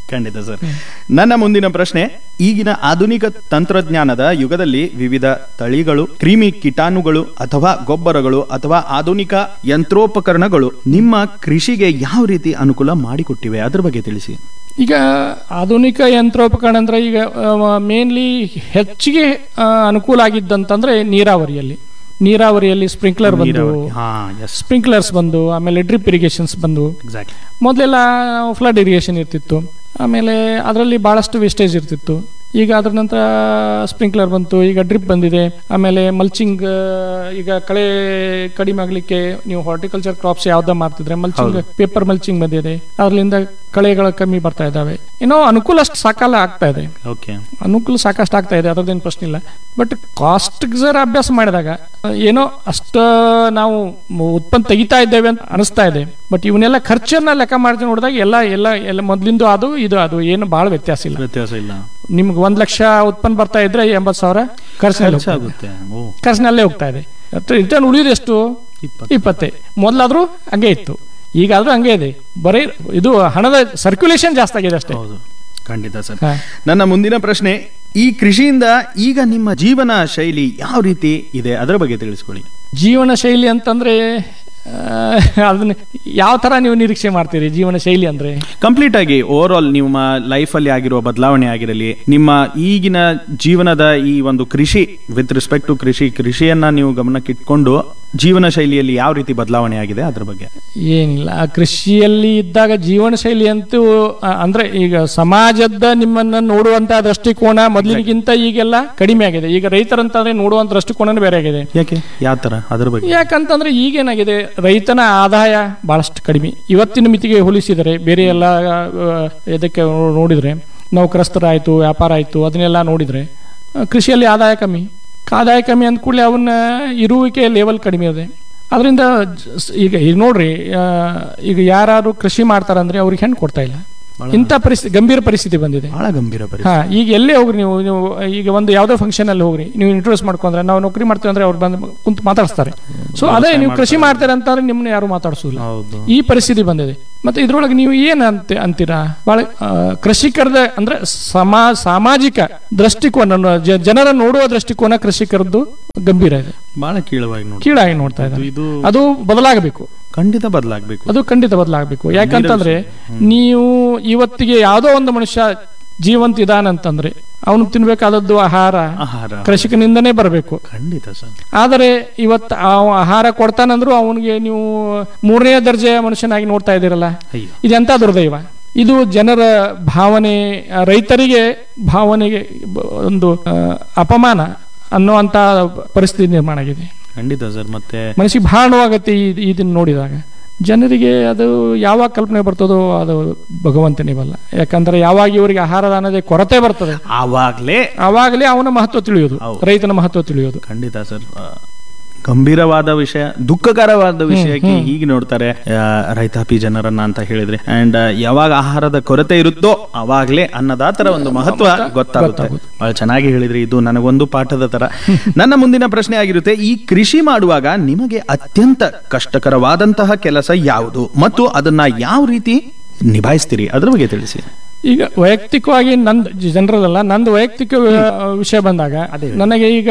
ಖಂಡಿತ ಸರ್ ನನ್ನ ಮುಂದಿನ ಪ್ರಶ್ನೆ ಈಗಿನ ಆಧುನಿಕ ತಂತ್ರಜ್ಞಾನದ ಯುಗದಲ್ಲಿ ವಿವಿಧ ತಳಿಗಳು ಕ್ರಿಮಿ ಕೀಟಾಣುಗಳು ಅಥವಾ ಗೊಬ್ಬರಗಳು ಅಥವಾ ಆಧುನಿಕ ಯಂತ್ರೋಪಕರಣಗಳು ನಿಮ್ಮ ಕೃಷಿಗೆ ಯಾವ ರೀತಿ ಅನುಕೂಲ ಮಾಡಿಕೊಟ್ಟಿವೆ ಅದ್ರ ಬಗ್ಗೆ ತಿಳಿಸಿ ಈಗ ಆಧುನಿಕ ಯಂತ್ರೋಪಕರಣ ಅಂದ್ರೆ ಈಗ ಮೇನ್ಲಿ ಹೆಚ್ಚಿಗೆ ಆ, ಅನುಕೂಲ ಆಗಿದ್ದಂತಂದ್ರೆ ನೀರಾವರಿಯಲ್ಲಿ ನೀರಾವರಿಯಲ್ಲಿ ಸ್ಪ್ರಿಂಕ್ಲರ್ ಬಂದು ನೀರಾವರಿ. ಹಾ ಎಸ್ ಸ್ಪ್ರಿಂಕ್ಲರ್ಸ್ ಬಂದು ಆಮೇಲೆ ಡ್ರಿಪ್ ಇರಿಗೇಷನ್ಸ್ ಬಂದು ಎಕ್ಸಾಕ್ಟ್ಲಿ ಮೊದಲೆಲ್ಲ ಫ್ಲಡ್ ಇರಿಗೇಷನ್ ಇರ್ತಿತ್ತು ಆಮೇಲೆ ಅದರಲ್ಲಿ ಬಹಳಷ್ಟು ವೇಸ್ಟೇಜ್ ಇರ್ತಿತ್ತು ಈಗ ಅದ್ರ ನಂತರ ಸ್ಪ್ರಿಂಕ್ಲರ್ ಬಂತು ಈಗ ಡ್ರಿಪ್ ಬಂದಿದೆ ಆಮೇಲೆ ಮಲ್ಚಿಂಗ್ ಈಗ ಕಳೆ ಕಡಿಮೆ ಆಗ್ಲಿಕ್ಕೆ ನೀವು ಹಾರ್ಟಿಕಲ್ಚರ್ ಕ್ರಾಪ್ಸ್ ಯಾವ್ದ ಮಾಡ್ತಿದ್ರೆ ಮಲ್ಚಿಂಗ್ ಪೇಪರ್ ಮಲ್ಚಿಂಗ್ ಬಂದಿದೆ ಅದರಿಂದ ಕಳೆಗಳು ಕಮ್ಮಿ ಬರ್ತಾ ಇದಾವೆ ಏನೋ ಅನುಕೂಲ ಅಷ್ಟು ಸಾಕಾಲ ಆಗ್ತಾ ಇದೆ ಓಕೆ ಅನುಕೂಲ ಸಾಕಷ್ಟು ಆಗ್ತಾ ಇದೆ ಅದರದ್ದೇನು ಪ್ರಶ್ನೆ ಇಲ್ಲ ಬಟ್ ಕಾಸ್ಟ್ ಜರ ಅಭ್ಯಾಸ ಮಾಡಿದಾಗ ಏನೋ ಅಷ್ಟ ನಾವು ಮ- ಉತ್ಪನ್ನ ತೆಗಿತಾ ಇದ್ದೇವೆ ಅಂತ ಅನಿಸ್ತಾ ಇದೆ ಬಟ್ ಇವನ್ನೆಲ್ಲ ಖರ್ಚನ್ನ ಲೆಕ್ಕ ಮಾಡಿ ನೋಡಿದಾಗ ಎಲ್ಲ ಎಲ್ಲ ಎಲ್ಲ ಮೊದ್ಲಿಂದು ಅದು ಇದು ಅದು ಏನು ಬಹಳ ವ್ಯತ್ಯಾಸ ಇಲ್ಲ ವ್ಯತ್ಯಾಸ ಇಲ್ಲ ನಿಮ್ಗೆ ಒಂದ್ ಲಕ್ಷ ಉತ್ಪನ್ನ ಬರ್ತಾ ಇದ್ರೆ ಎಂಬತ್ ಸಾವಿರ ಖರ್ಚಿನಲ್ಲಿ ಹೋಗ್ತಾ ಇದೆ. ಖರ್ಚಾಗುತ್ತೆ ಓ ಖರ್ಚಿನಲ್ಲೇ ಹೋಗ್ತಾ ಇದೆ ರಿಟರ್ನ್ ಉಳಿಯೋದು ಎಷ್ಟು ಇಪ್ಪತ್ತು ಇಪ್ಪತ್ತೇ ಮೊದಲಾದ್ರೂ ಹಂಗೆ ಇತ್ತು ಈಗಾದ್ರೂ ಹಂಗೆ ಇದೆ ಬರೀ ಇದು ಹಣದ ಸರ್ಕ್ಯುಲೇಷನ್ ಜಾಸ್ತಿ ಆಗಿದೆ ಅಷ್ಟೇ ಹೌದು ಖಂಡಿತ ಸರ್ ಹಾ. ನನ್ನ ಮುಂದಿನ ಪ್ರಶ್ನೆ ಈ ಕೃಷಿಯಿಂದ ಈಗ ನಿಮ್ಮ ಜೀವನ ಶೈಲಿ ಯಾವ ರೀತಿ ಇದೆ ಅದರ ಬಗ್ಗೆ ತಿಳಿಸ್ಕೊಳ್ಳಿ ಜೀವನ ಶೈಲಿ ಅಂತಂದ್ರೆ ಆ, ಅದನ್ನ ಯಾವ ತರ ನೀವು ನಿರೀಕ್ಷೆ ಮಾಡ್ತೀರಿ ಜೀವನ ಶೈಲಿ ಅಂದ್ರೆ ಕಂಪ್ಲೀಟ್ ಆಗಿ ಓವರ್ ಆಲ್ ನಿಮ್ಮ ಲೈಫ್ ಅಲ್ಲಿ ಆಗಿರುವ ಬದಲಾವಣೆ ಆಗಿರಲಿ ನಿಮ್ಮ ಈಗಿನ ಜೀವನದ ಈ ಒಂದು ಕೃಷಿ ವಿತ್ ರೆಸ್ಪೆಕ್ಟ್ ಟು ಕೃಷಿ ಕೃಷಿಯನ್ನ ನೀವು ಗಮನಕ್ಕಿಟ್ಕೊಂಡು ಜೀವನ ಶೈಲಿಯಲ್ಲಿ ಯಾವ ರೀತಿ ಬದಲಾವಣೆ ಆಗಿದೆ ಅದ್ರ ಬಗ್ಗೆ ಏನಿಲ್ಲ ಆ ಕೃಷಿಯಲ್ಲಿ ಇದ್ದಾಗ ಜೀವನ ಶೈಲಿ ಅಂತೂ ಆ, ಅಂದ್ರೆ ಈಗ ಸಮಾಜದ ನಿಮ್ಮನ್ನ ನೋಡುವಂತ ದೃಷ್ಟಿಕೋನ ಮೊದಲಿಗಿಂತ ಈಗೆಲ್ಲ ಕಡಿಮೆ ಆಗಿದೆ ಈಗ ರೈತರಂತಂದ್ರೆ ನೋಡುವಂತ ದೃಷ್ಟಿಕೋನ ಬೇರೆ ಆಗಿದೆ ಯಾಕೆ ಯಾವ ತರ ಅದ್ರ ಬಗ್ಗೆ ಯಾಕಂತಂದ್ರೆ ಈಗೇನಾಗಿದೆ ರೈತನ ಆದಾಯ ಬಹಳಷ್ಟು ಕಡಿಮೆ ಇವತ್ತಿನ ಮಿತಿಗೆ ಹೋಲಿಸಿದರೆ ಬೇರೆ ಎಲ್ಲ ಆ, ಇದಕ್ಕೆ ನೋಡಿದ್ರೆ ನೌಕರಸ್ಥರಾಯ್ತು ವ್ಯಾಪಾರ ಆಯ್ತು ಅದನ್ನೆಲ್ಲ ನೋಡಿದ್ರೆ ಆ, ಕೃಷಿಯಲ್ಲಿ ಆದಾಯ ಕಮ್ಮಿ ಆದಾಯ ಕಮ್ಮಿ ಅಂದ ಕೂಡಲೇ ಅವನ್ನ ಇರುವಿಕೆ ಲೆವೆಲ್ ಕಡಿಮೆ ಇದೆ ಅದರಿಂದ ಈಗ ಈಗ ನೋಡ್ರಿ ಆ, ಈಗ ಯಾರು ಕೃಷಿ ಮಾಡ್ತಾರಂದ್ರೆ ಅವ್ರಿಗೆ ಹೆಣ್ಣು ಕೊಡ್ತಾ ಇಲ್ಲ ಇಂಥ ಪರಿಸ್ಥಿತಿ ಗಂಭೀರ ಪರಿಸ್ಥಿತಿ ಬಂದಿದೆ ಬಹಳ ಗಂಭೀರ ಪರಿಸ್ಥಿತಿ ಹಾ ಈಗ ಎಲ್ಲೇ ಹೋಗ್ರಿ ನೀವು ನೀವು ಈಗ ಒಂದು ಯಾವ್ದೋ ಫಂಕ್ಷನ್ ಅಲ್ಲಿ ಹೋಗ್ರಿ ನೀವು ಇಂಟ್ರೊಡ್ಯೂಸ್ ಮಾಡ್ಕೊಂಡ್ರೆ ನಾವು ನೌಕರಿ ಮಾಡ್ತೀವಿ ಅಂದ್ರೆ ಅವ್ರು ಬಂದು ಕುಂತು ಮಾತಾಡಿಸ್ತಾರೆ ಸೊ ಅದೇ ನೀವು ಕೃಷಿ ಮಾಡ್ತಾರೆ ಅಂತಂದ್ರೆ ನಿಮ್ಮನ್ನ ಯಾರು ಮಾತಾಡಿಸೋದಿಲ್ಲ ಹೌದು ಈ ಪರಿಸ್ಥಿತಿ ಬಂದಿದೆ ಮತ್ತೆ ಇದ್ರೊಳಗೆ ನೀವು ಏನ್ ಅಂತ ಅಂತೀರಾ ಬಹಳ ಆ, ಕೃಷಿಕರದ ಅಂದ್ರೆ ಸಮಾ ಸಾಮಾಜಿಕ ದೃಷ್ಟಿಕೋನ ಜ- ಜನರ ನೋಡುವ ದೃಷ್ಟಿಕೋನ ಕೃಷಿಕರದ್ದು ಗಂಭೀರ ಇದೆ ಬಹಳ ಕೀಳವಾಗಿ ನೋಡಿ ಕೀಳಾಗಿ ನೋಡ್ತಾ ಇದ್ದಾರೆ ಇದು ಅದು ಬದಲಾಗಬೇಕು ಖಂಡಿತ ಬದಲಾಗಬೇಕು ಅದು ಖಂಡಿತ ಬದಲಾಗಬೇಕು ಯಾಕಂತಂದ್ರೆ ನೀವು ಇವತ್ತಿಗೆ ಯಾವುದೋ ಒಂದು ಮನುಷ್ಯ ಜೀವಂತ ಇದಾನಂತಂದ್ರೆ ಅವನು ತಿನ್ಬೇಕಾದದ್ದು ಆಹಾರ ಆಹಾರ ಕೃಷಿಕನಿಂದನೇ ಬರಬೇಕು ಖಂಡಿತ ಸರ್ ಆದರೆ ಇವತ್ತು ಅವ ಆಹಾರ ಕೊಡ್ತಾನಂದ್ರು ಅವನಿಗೆ ನೀವು ಮೂರನೇ ದರ್ಜೆಯ ಮನುಷ್ಯನಾಗಿ ನೋಡ್ತಾ ಇದ್ದೀರಲ್ಲ ಅಯ್ಯೋ ಇದೆಂತ ದುರ್ದೈವ ಇದು ಜನರ ಭಾವನೆ ಆ, ರೈತರಿಗೆ ಭಾವನೆಗೆ ಬ- ಒಂದು ಆ, ಅಪಮಾನ ಅನ್ನುವಂತ ಪರಿಸ್ಥಿತಿ ನಿರ್ಮಾಣ ಆಗಿದೆ ಖಂಡಿತ ಸರ್ ಮತ್ತೆ ಮನಸ್ಸಿಗೆ ಬಹಳ ನೋವಾಗತ್ತೆ ಈ- ಇದನ್ನ ನೋಡಿದಾಗ ಜನರಿಗೆ ಅದು ಯಾವಾಗ ಕಲ್ಪನೆ ಬರ್ತದೋ ಅದು ಭಗವಂತನೇ ಬಲ್ಲ ಯಾಕಂದ್ರೆ ಯಾವಾಗ ಇವರಿಗೆ ಆಹಾರದ ಅನ್ನೋದೇ ಕೊರತೆ ಬರ್ತದೆ ಆವಾಗ್ಲೇ ಆವಾಗಲೇ ಅವನ ಮಹತ್ವ ತಿಳಿಯೋದು ಹೌದು. ರೈತನ ಮಹತ್ವ ತಿಳಿಯೋದು ಖಂಡಿತ ಸರ್ ಆ, ಗಂಭೀರವಾದ ವಿಷಯ ದುಃಖಕರವಾದ ವಿಷಯಕ್ಕೆ ಹೀಗೆ ನೋಡ್ತಾರೆ ಆ, ರೈತಾಪಿ ಜನರನ್ನ ಅಂತ ಹೇಳಿದ್ರೆ ಅಂಡ್ ಯಾವಾಗ ಆಹಾರದ ಕೊರತೆ ಇರುತ್ತೋ ಅವಾಗ್ಲೇ ಅನ್ನದಾತರ ಒಂದು ಮಹತ್ವ ಗೊತ್ತಾಗುತ್ತೆ ಬಹಳ ಚೆನ್ನಾಗಿ ಹೇಳಿದ್ರಿ ಇದು ನನಗೊಂದು ಪಾಠದ ತರ ನನ್ನ ಮುಂದಿನ ಪ್ರಶ್ನೆ ಆಗಿರುತ್ತೆ ಈ ಕೃಷಿ ಮಾಡುವಾಗ ನಿಮಗೆ ಅತ್ಯಂತ ಕಷ್ಟಕರವಾದಂತಹ ಕೆಲಸ ಯಾವುದು ಮತ್ತು ಅದನ್ನ ಯಾವ ರೀತಿ ನಿಭಾಯಿಸ್ತೀರಿ ಅದ್ರ ಬಗ್ಗೆ ತಿಳಿಸಿ ಈಗ ವೈಯಕ್ತಿಕವಾಗಿ ನಂದು ಜನರಲ್ ಅಲ್ಲ ನಂದು ವೈಯಕ್ತಿಕ ವಿ- ವಿಷಯ ಬಂದಾಗ ನನಗೆ ಈಗ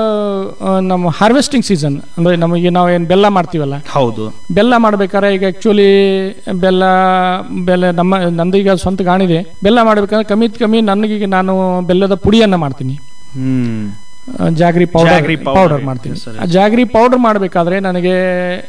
ಆ, ನಮ್ಮ ಹಾರ್ವೆಸ್ಟಿಂಗ್ ಸೀಸನ್ ಅಂದ್ರೆ ನಮಗೆ ನಾವು ಏನ್ ಬೆಲ್ಲ ಮಾಡ್ತೀವಲ್ಲ ಹೌದು ಬೆಲ್ಲ ಮಾಡ್ಬೇಕಾದ್ರೆ ಈಗ ಆಕ್ಚುಲಿ ಬೆಲ್ಲ ಬೆಲ್ಲ ನಮ್ಮ ನಂದು ಈಗ ಸ್ವಂತ ಗಾಣಿದೆ ಬೆಲ್ಲ ಮಾಡ್ಬೇಕಂದ್ರೆ ಕಮ್ಮಿತ್ ಕಮ್ಮಿ ನನಗೆ ನಾನು ಬೆಲ್ಲದ ಪುಡಿಯನ್ನ ಮಾಡ್ತೀನಿ ಹ್ಮ್ ಆ, jaggery powder jaggery powder. Powder ಮಾಡ್ತೀನಿ Yes, sir. ಆ ಜಾಗ್ರಿ ಪೌಡರ್ ಮಾಡಬೇಕಾದ್ರೆ ನನಗೆ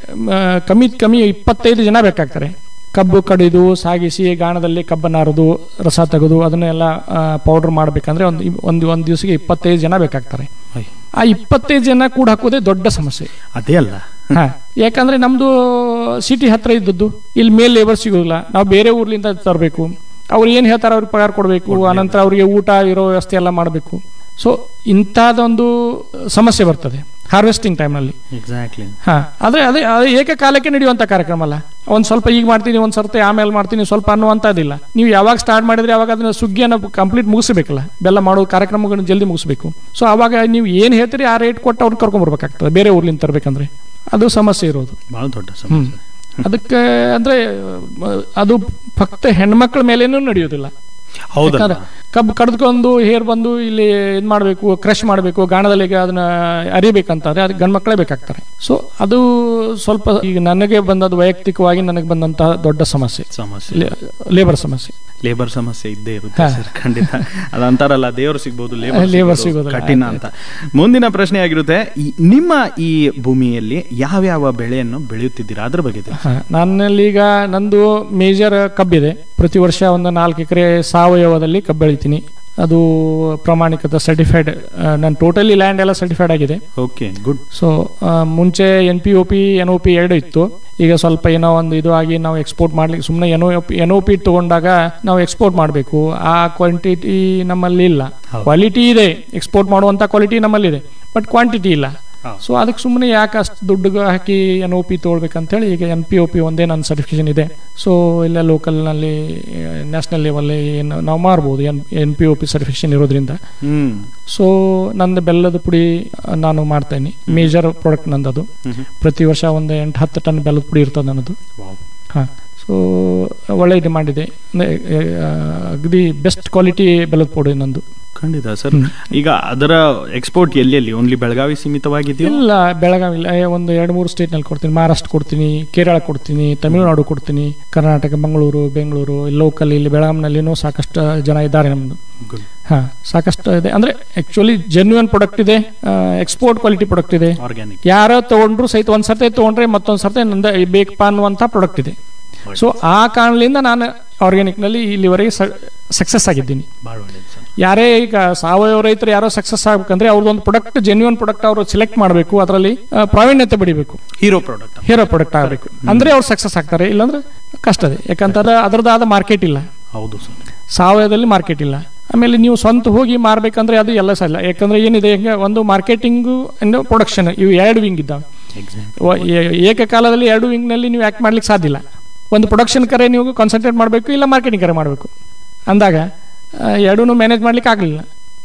ಕಮ್ಮಿತ್ ಕಮ್ಮಿ ಇಪ್ಪತ್ತೈದು ಜನ ಬೇಕಾಗ್ತಾರೆ ಕಬ್ಬು ಕಡಿದು ಸಾಗಿಸಿ ಗಾಣದಲ್ಲಿ ಕಬ್ಬನ್ನ ಹರಿದು ರಸ ತೆಗೆದು ಅದನ್ನೆಲ್ಲ ಪೌಡರ್ ಮಾಡ್ಬೇಕಂದ್ರೆ ಒಂದು ಒಂದು ಒಂದು ದಿವಸಕ್ಕೆ ಇಪ್ಪತ್ತೈದು ಜನ ಬೇಕಾಗ್ತಾರೆ ಅಯ್ಯ್. ಆ ಇಪ್ಪತ್ತೈದು ಜನ ಕೂಡ ಹಾಕೋದೇ ದೊಡ್ಡ ಸಮಸ್ಯೆ ಅದೇ ಅಲ್ಲ ಹಾ ಯಾಕಂದ್ರೆ ನಮ್ದು ಸಿಟಿ ಹತ್ರ ಇದ್ದದ್ದು ಇಲ್ಲಿ ಮೇಲ್ ಲೇಬರ್ ಸಿಗೋದಿಲ್ಲ ನಾವು ಬೇರೆ ಊರ್ಲಿಂದ ತರಬೇಕು ಅವ್ರು ಏನ್ ಹೇಳ್ತಾರೆ ಅವ್ರಿಗೆ ಪಗಾರ ಕೊಡಬೇಕು ಅನಂತರ ಅವರಿಗೆ ಊಟ ಇರೋ ವ್ಯವಸ್ಥೆ ಎಲ್ಲ ಮಾಡಬೇಕು ಸೊ ಇಂಥದ್ದೊಂದು ಸಮಸ್ಯೆ ಬರ್ತದೆ ಹಾರ್ವೆಸ್ಟಿಂಗ್ ಟೈಮ್ನಲ್ಲಿ ಎಕ್ಸಾಕ್ಟ್ಲಿ ಹಾ ಆದ್ರೆ ಅದೇ ಅದು ಏಕಕಾಲಕ್ಕೆ ನಡೆಯುವಂತ ಕಾರ್ಯಕ್ರಮ ಅಲ್ಲ ಒಂದ್ ಸ್ವಲ್ಪ ಈಗ ಮಾಡ್ತೀನಿ ಒಂದ್ ಸರ್ತಿ ಆಮೇಲೆ ಮಾಡ್ತೀನಿ ಸ್ವಲ್ಪ ಅನ್ನುವಂಥದ್ದಿಲ್ಲ ನೀವು ಯಾವಾಗ ಸ್ಟಾರ್ಟ್ ಮಾಡಿದ್ರೆ ಅವಾಗ ಅದನ್ನ ಸುಗ್ಗಿಯನ್ನು ಕಂಪ್ಲೀಟ್ ಮುಗಿಸ್ಬೇಕಲ್ಲ ಬೆಲ್ಲ ಮಾಡೋ ಕಾರ್ಯಕ್ರಮಗಳನ್ನ ಜಲ್ದಿ ಮುಗಿಸ್ಬೇಕು ಸೊ ಅವಾಗ ನೀವು ಏನ್ ಹೇಳ್ತೀರಿ ಆ ರೇಟ್ ಕೊಟ್ಟು ಅವ್ರನ್ನ ಕರ್ಕೊಂಡ್ ಬರ್ಬೇಕಾಗ್ತದೆ ಬೇರೆ ಊರ್ಲಿಂದ ತರ್ಬೇಕಂದ್ರೆ ಅದು ಸಮಸ್ಯೆ ಇರೋದು ಬಹಳ ದೊಡ್ಡ ಸಮಸ್ಯೆ ಅದಕ್ಕೆ ಅಂದ್ರೆ ಮ, ಅದು ಫಕ್ತ ಹೆಣ್ಮಕ್ಳ ಮೇಲೇನೂ ನಡೆಯೋದಿಲ್ಲ ಹೌದಲ್ಲ ಯಾಕಂದ್ರೆ ಕಬ್ಬು ಕಡ್ದುಕೊಂಡು ಹೇರ್ ಬಂದು ಇಲ್ಲಿ ಇದು ಮಾಡಬೇಕು ಕ್ರಶ್ ಮಾಡಬೇಕು ಗಾಣದಲ್ಲಿ ಈಗ ಅದನ್ನ ಅರಿಬೇಕಂತಾರೆ ಅದು ಗಂಡು ಮಕ್ಕಳೇ ಬೇಕಾಗ್ತಾರೆ ಸೊ ಅದು ಸ್ವಲ್ಪ ಈಗ ನನಗೆ ಬಂದದ್ದು ವೈಯಕ್ತಿಕವಾಗಿ ನನಗೆ ಬಂದಂತಹ ದೊಡ್ಡ ಸಮಸ್ಯೆ ಸಮಸ್ಯೆ ಲೇಬರ್ ಸಮಸ್ಯೆ ಲೇಬರ್ ಸಮಸ್ಯೆ ಇದ್ದೇ ಇರುತ್ತೆ ಸರ್ ಖಂಡಿತ ಅದಂತಾರಲ್ಲ ದೇವರು ಸಿಗ್ಬೋದು ಲೇಬರ್ Labour ಸಿಗೋದಿಲ್ಲ. ಕಠಿಣ ಅಂತ ಮುಂದಿನ ಪ್ರಶ್ನೆ ಆಗಿರುತ್ತೆ ಈ- ನಿಮ್ಮ ಈ ಭೂಮಿಯಲ್ಲಿ ಯಾವ್ಯಾವ ಬೆಳೆಯನ್ನು ಬೆಳೆಯುತ್ತಿದ್ದೀರಾ ಅದ್ರ ಬಗ್ಗೆ ತಿಳಿಸಿ. ಹಾ, ನನ್ನಲ್ಲಿ ಈಗ ನಂದು ಮೇಜರ್ ಕಬ್ಬಿದೆ ಪ್ರತಿ ವರ್ಷ ಒಂದು ನಾಲ್ಕು ಎಕರೆ ಸಾವಯವದಲ್ಲಿ ಕಬ್ಬು ಬೆಳಿತೀನಿ ಅದು ಪ್ರಾಮಾಣಿಕತ ಸರ್ಟಿಫೈಡ್ ನನ್ನ ಟೋಟಲಿ ಲ್ಯಾಂಡ್ ಎಲ್ಲ ಸರ್ಟಿಫೈಡ್ ಆಗಿದೆ ಓಕೆ ಗುಡ್ ಸೊ ಮುಂಚೆ N P O P N O P ಎರಡು ಇತ್ತು ಈಗ ಸ್ವಲ್ಪ ಏನೋ ಒಂದು ಇದು ಆಗಿ ನಾವು ಎಕ್ಸ್ಪೋರ್ಟ್ ಮಾಡ್ಲಿಕ್ಕೆ ಸುಮ್ಮನೆ N O P N O P ತಗೊಂಡಾಗ ನಾವು ಎಕ್ಸ್ಪೋರ್ಟ್ ಮಾಡಬೇಕು ಆ ಕ್ವಾಂಟಿಟಿ ನಮ್ಮಲ್ಲಿ ಇಲ್ಲ ಹೌದು. ಕ್ವಾಲಿಟಿ ಇದೆ ಎಕ್ಸ್ಪೋರ್ಟ್ ಮಾಡುವಂತ ಕ್ವಾಲಿಟಿ ನಮ್ಮಲ್ಲಿದೆ ಬಟ್ ಕ್ವಾಂಟಿಟಿ ಇಲ್ಲ ಹೌದು. ಸೊ ಅದಕ್ಕೆ ಸುಮ್ಮನೆ ಯಾಕೆ ಅಷ್ಟು ದುಡ್ಡು ಹಾಕಿ ಎನ್ ಒ ಪಿ ತೊಗೊಳ್ಬೇಕಂತೇಳಿ ಈಗ ಎನ್ ಪಿ ಒ ಪಿ ಒಂದೇ ನನ್ನ ಸರ್ಟಿಫಿಕೇಶನ್ ಇದೆ ಸೊ ಇಲ್ಲ ಲೋಕಲ್ನಲ್ಲಿ ನ್ಯಾಷನಲ್ ಲೆವೆಲ್ಲಿ ಏನು ನಾವು ಮಾರ್ಬೋದು N N P O P certification ಇರೋದ್ರಿಂದ ಹ್ಮ್ ಸೊ ನಂದು ಬೆಲ್ಲದ ಪುಡಿ ಆ, ನಾನು ಮಾಡ್ತೇನೆ ಮೇಜರ್ ಪ್ರಾಡಕ್ಟ್ ನಂದದು ಹ್ಮ್ ಪ್ರತಿ ವರ್ಷ ಒಂದು ಎಂಟು ಹತ್ತು ಟನ್ ಬೆಲ್ಲದ ಪುಡಿ ಇರ್ತದೆ ನನ್ನದು ವಾವ್. ಹಾಂ ಸೊ ಒಳ್ಳೆ ಡಿಮಾಂಡ್ ಇದೆ ಅಂದ್ರೆ, ಆ, ಅಗದಿ ಬೆಸ್ಟ್ ಕ್ವಾಲಿಟಿ ಬೆಲ್ಲದ ಪುಡಿ ನಂದು ಖಂಡಿತ ಸರ್ ಈಗ ಅದರ ಎಕ್ಸ್ಪೋರ್ಟ್ ಎಲ್ಲೆಲ್ಲಿ ಓನ್ಲಿ ಬೆಳಗಾವಿ ಸೀಮಿತವಾಗಿದೆಯೋ ಇಲ್ಲ ಬೆಳಗಾವಿ ಇಲ್ಲ ಏ, ಒಂದು ಎರಡು ಮೂರು ಸ್ಟೇಟ್ನಲ್ಲಿ ಕೊಡ್ತೀನಿ ಮಹಾರಾಷ್ಟ್ರ ಕೊಡ್ತೀನಿ ಕೇರಳ ಕೊಡ್ತೀನಿ ತಮಿಳುನಾಡು ಕೊಡ್ತೀನಿ ಕರ್ನಾಟಕ ಮಂಗಳೂರು ಬೆಂಗಳೂರು ಲೋಕಲ್ ಇಲ್ಲಿ ಬೆಳಗಾಂನಲ್ಲಿನೂ ಸಾಕಷ್ಟು ಜನ ಇದ್ದಾರೆ ನಮ್ಮದು ಗುಡ್ ಹಾ ಸಾಕಷ್ಟು ಇದೆ ಅಂದ್ರೆ ಆಕ್ಚುಲಿ ಜೆನ್ಯೂನ್ ಪ್ರಾಡಕ್ಟ್ ಇದೆ ಎಕ್ಸ್ಪೋರ್ಟ್ ಕ್ವಾಲಿಟಿ ಪ್ರಾಡಕ್ಟ್ ಇದೆ ಆರ್ಗ್ಯಾನಿಕ್ ಯಾರೋ ತಗೊಂಡ್ರು ಸಹಿತ ಒಂದ್ ಸರ್ತಿ ತಗೊಂಡ್ರೆ ಮತ್ತೊಂದ್ ಸರ್ತಿ ನಂದ ಬೇಕಪ್ಪ ಅನ್ನುವಂಥ ಪ್ರಾಡಕ್ಟ್ ಇದೆ ಸೊ ಆ ಕಾರಣದಿಂದ ನಾನು ಆರ್ಗ್ಯಾನಿಕ್ ನಲ್ಲಿ ಇಲ್ಲಿವರೆಗೆ ಸಕ್ಸಸ್ ಆಗಿದ್ದೀನಿ ಭಾಳ ಒಳ್ಳೇದು ಸರ್ ಯಾರೇ ಈಗ ಸಾವಯವ ರೈತರು ಯಾರೋ ಸಕ್ಸಸ್ ಆಗ್ಬೇಕಂದ್ರೆ ಅವ್ರದ್ದೊಂದು ಪ್ರಾಡಕ್ಟ್ ಜೆನ್ಯೂನ್ ಪ್ರಾಡಕ್ಟ್ ಅವರು ಸೆಲೆಕ್ಟ್ ಮಾಡಬೇಕು ಅದರಲ್ಲಿ ಪ್ರಾವೀಣ್ಯತೆ ಪಡಿಬೇಕು ಹೀರೋ ಪ್ರಾಡಕ್ಟ್ ಹೀರೋ ಪ್ರಾಡಕ್ಟ್ ಆಗಬೇಕು ಅಂದ್ರೆ ಅವ್ರು ಸಕ್ಸಸ್ ಆಗ್ತಾರೆ ಇಲ್ಲಾಂದ್ರೆ ಕಷ್ಟ ಇದೆ ಯಾಕಂತಂದ್ರೆ ಅದರದ್ದಾದ ಮಾರ್ಕೆಟ್ ಇಲ್ಲ ಹೌದು ಸರ್ ಸಾವಯವದಲ್ಲಿ ಮಾರ್ಕೆಟ್ ಇಲ್ಲ ಆಮೇಲೆ ನೀವು ಸ್ವಂತ ಹೋಗಿ ಮಾರ್ಬೇಕಂದ್ರೆ ಅದು ಎಲ್ಲ ಸಹ ಇಲ್ಲ ಯಾಕಂದ್ರೆ ಏನಿದೆ ಈಗ ಒಂದು ಮಾರ್ಕೆಟಿಂಗು ಇನ್ನು ಪ್ರೊಡಕ್ಷನ್ ಇವು ಎರಡು ವಿಂಗ್ ಇದ್ದಾವೆ ಎಕ್ಸಾಕ್ಟ್ ವ- ಏ- ಏಕಕಾಲದಲ್ಲಿ ಎರಡು ವಿಂಗ್ನಲ್ಲಿ ನೀವು ಆಕ್ಟ್ ಮಾಡ್ಲಿಕ್ಕೆ ಸಾಧ್ಯ ಇಲ್ಲ ಒಂದು ಪ್ರೊಡಕ್ಷನ್ ಕರೆ ನೀವು ಕಾನ್ಸಂಟ್ರೇಟ್ ಮಾಡಬೇಕು ಇಲ್ಲ ಮಾರ್ಕೆಟಿಂಗ್ ಕರೆ ಮಾಡಬೇಕು ಅಂದಾಗ ಎರಡೂ ಮ್ಯಾನೇಜ್ ಮಾಡ್ಲಿಕ್ಕೆ ಆಗಲಿಲ್ಲ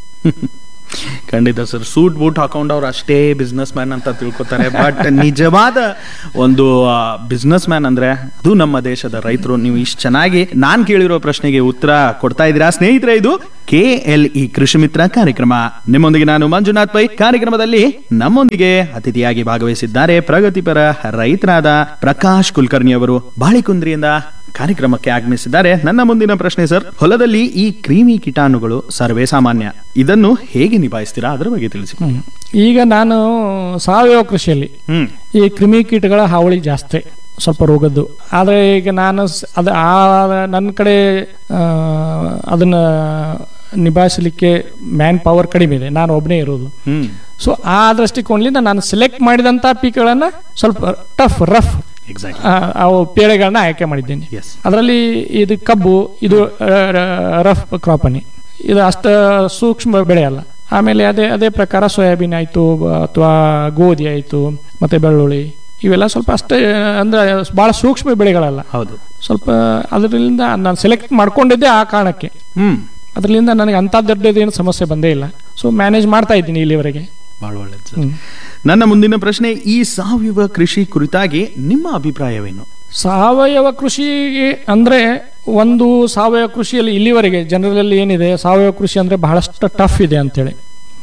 ಖಂಡಿತ ಸರ್ ಸೂಟ್ ಬೂಟ್ ಹಾಕೊಂಡು ಅವ್ರು ಅಷ್ಟೇ ಬಿಸ್ನೆಸ್ ಮ್ಯಾನ್ ಅಂತ ತಿಳ್ಕೊತಾರೆ ಬಟ್ ನಿಜವಾದ ಒಂದು ಬಿಸ್ನೆಸ್ ಮ್ಯಾನ್ ಅಂದ್ರೆ ಅದು ನಮ್ಮ ದೇಶದ ರೈತರು ನೀವು ಇಷ್ಟು ಚೆನ್ನಾಗಿ ನಾನ್ ಕೇಳಿರೋ ಪ್ರಶ್ನೆಗೆ ಉತ್ತರ ಕೊಡ್ತಾ ಇದ್ದೀರಾ ಸ್ನೇಹಿತರೆ ಇದು ಕೆ ಎಲ್ ಇ ಕೃಷಿ ಮಿತ್ರ ಕಾರ್ಯಕ್ರಮ ನಿಮ್ಮೊಂದಿಗೆ ನಾನು ಮಂಜುನಾಥ್ ಪೈ ಕಾರ್ಯಕ್ರಮದಲ್ಲಿ ನಮ್ಮೊಂದಿಗೆ ಅತಿಥಿಯಾಗಿ ಭಾಗವಹಿಸಿದ್ದಾರೆ ಪ್ರಗತಿಪರ ರೈತರಾದ ಪ್ರಕಾಶ್ ಕುಲಕರ್ಣಿ ಅವರು ಬಾಳಿಕುಂದ್ರಿಯಿಂದ ಕಾರ್ಯಕ್ರಮಕ್ಕೆ ಆಗಮಿಸಿದ್ದಾರೆ ನನ್ನ ಮುಂದಿನ ಪ್ರಶ್ನೆ ಸರ್ ಹೊಲದಲ್ಲಿ ಈ ಕ್ರಿಮಿ ಕೀಟಾಣುಗಳು ಸರ್ವೇ ಸಾಮಾನ್ಯ ಇದನ್ನು ಹೇಗೆ ನಿಭಾಯಿಸ್ತೀರಾ ಅದರ ಬಗ್ಗೆ ತಿಳಿಸಿ ಹ್ಮ್. ಈಗ ನಾನು ಸಾವಯವ ಕೃಷಿಯಲ್ಲಿ ಹ್ಮ್ ಈ ಕ್ರಿಮಿ ಕೀಟಗಳ ಹಾವಳಿ ಜಾಸ್ತಿ ಸ್ವಲ್ಪ ರೋಗದ್ದು ಆದರೆ ಈಗ ನಾನು ಸ್- ಅದು ಆ ನನ್ನ ಕಡೆ ಆ, ಅದನ್ನ ನಿಭಾಯಿಸಲಿಕ್ಕೆ ಮ್ಯಾನ್ ಪವರ್ ಕಡಿಮೆ ಇದೆ ನಾನು ಒಬ್ಬನೇ ಇರೋದು ಹ್ಮ್ ಸೊ ಆ ದೃಷ್ಟಿಕೋನದಿಂದ ನಾನು ಸೆಲೆಕ್ಟ್ ಮಾಡಿದಂಥ ಪೀಕ್ಗಳನ್ನು ಸ್ವಲ್ಪ ಟಫ್ ರಫ್ ಎಕ್ಸಾಕ್ಟ್ ಅವು ಪೇಳೆಗಳನ್ನ ಆಯ್ಕೆ ಮಾಡಿದ್ದೇನೆ ಎಸ್ ಅದರಲ್ಲಿ ಇದು ಕಬ್ಬು ಇದು ರಫ್ ಕ್ರಾಪನಿ ಇದು ಅಷ್ಟು ಸೂಕ್ಷ್ಮ ಬೆಳೆ ಅಲ್ಲ ಆಮೇಲೆ ಅದೇ ಅದೇ ಪ್ರಕಾರ ಸೋಯಾಬೀನ್ ಆಯಿತು ಅಥವಾ ಗೋಧಿ ಆಯಿತು ಮತ್ತು ಬೆಳ್ಳುಳ್ಳಿ ಇವೆಲ್ಲ ಸ್ವಲ್ಪ ಅಷ್ಟೇ ಅಂದ್ರೆ ಭಾಳ ಸೂಕ್ಷ್ಮ ಬೆಳೆಗಳಲ್ಲ ಹೌದು ಸ್ವಲ್ಪ ಅದರಿಂದ ನಾನು ಸೆಲೆಕ್ಟ್ ಮಾಡ್ಕೊಂಡಿದ್ದೆ ಆ ಕಾರಣಕ್ಕೆ ಹ್ಮ್ ಅದರಿಂದ ನನಗೆ ಅಂಥ ದೊಡ್ಡದೇನು ಸಮಸ್ಯೆ ಬಂದೇ ಇಲ್ಲ ಸೊ ಮ್ಯಾನೇಜ್ ಮಾಡ್ತಾ ಇದ್ದೀನಿ ಇಲ್ಲಿವರೆಗೆ ಬಹಳ ಒಳ್ಳೇದು ಸರ್ ಹ್ಮ್. ನನ್ನ ಮುಂದಿನ ಪ್ರಶ್ನೆ ಈ ಸಾವಯವ ಕೃಷಿ ಕುರಿತಾಗಿ ನಿಮ್ಮ ಅಭಿಪ್ರಾಯವೇನು ಸಾವಯವ ಕೃಷಿಗೆ ಅಂದ್ರೆ ಒಂದು ಸಾವಯವ ಕೃಷಿಯಲ್ಲಿ ಇಲ್ಲಿವರೆಗೆ ಜನರಲ್ಲಿ ಏನಿದೆ ಸಾವಯವ ಕೃಷಿ ಅಂದ್ರೆ ಬಹಳಷ್ಟು ಟಫ್ ಇದೆ ಅಂತೇಳಿ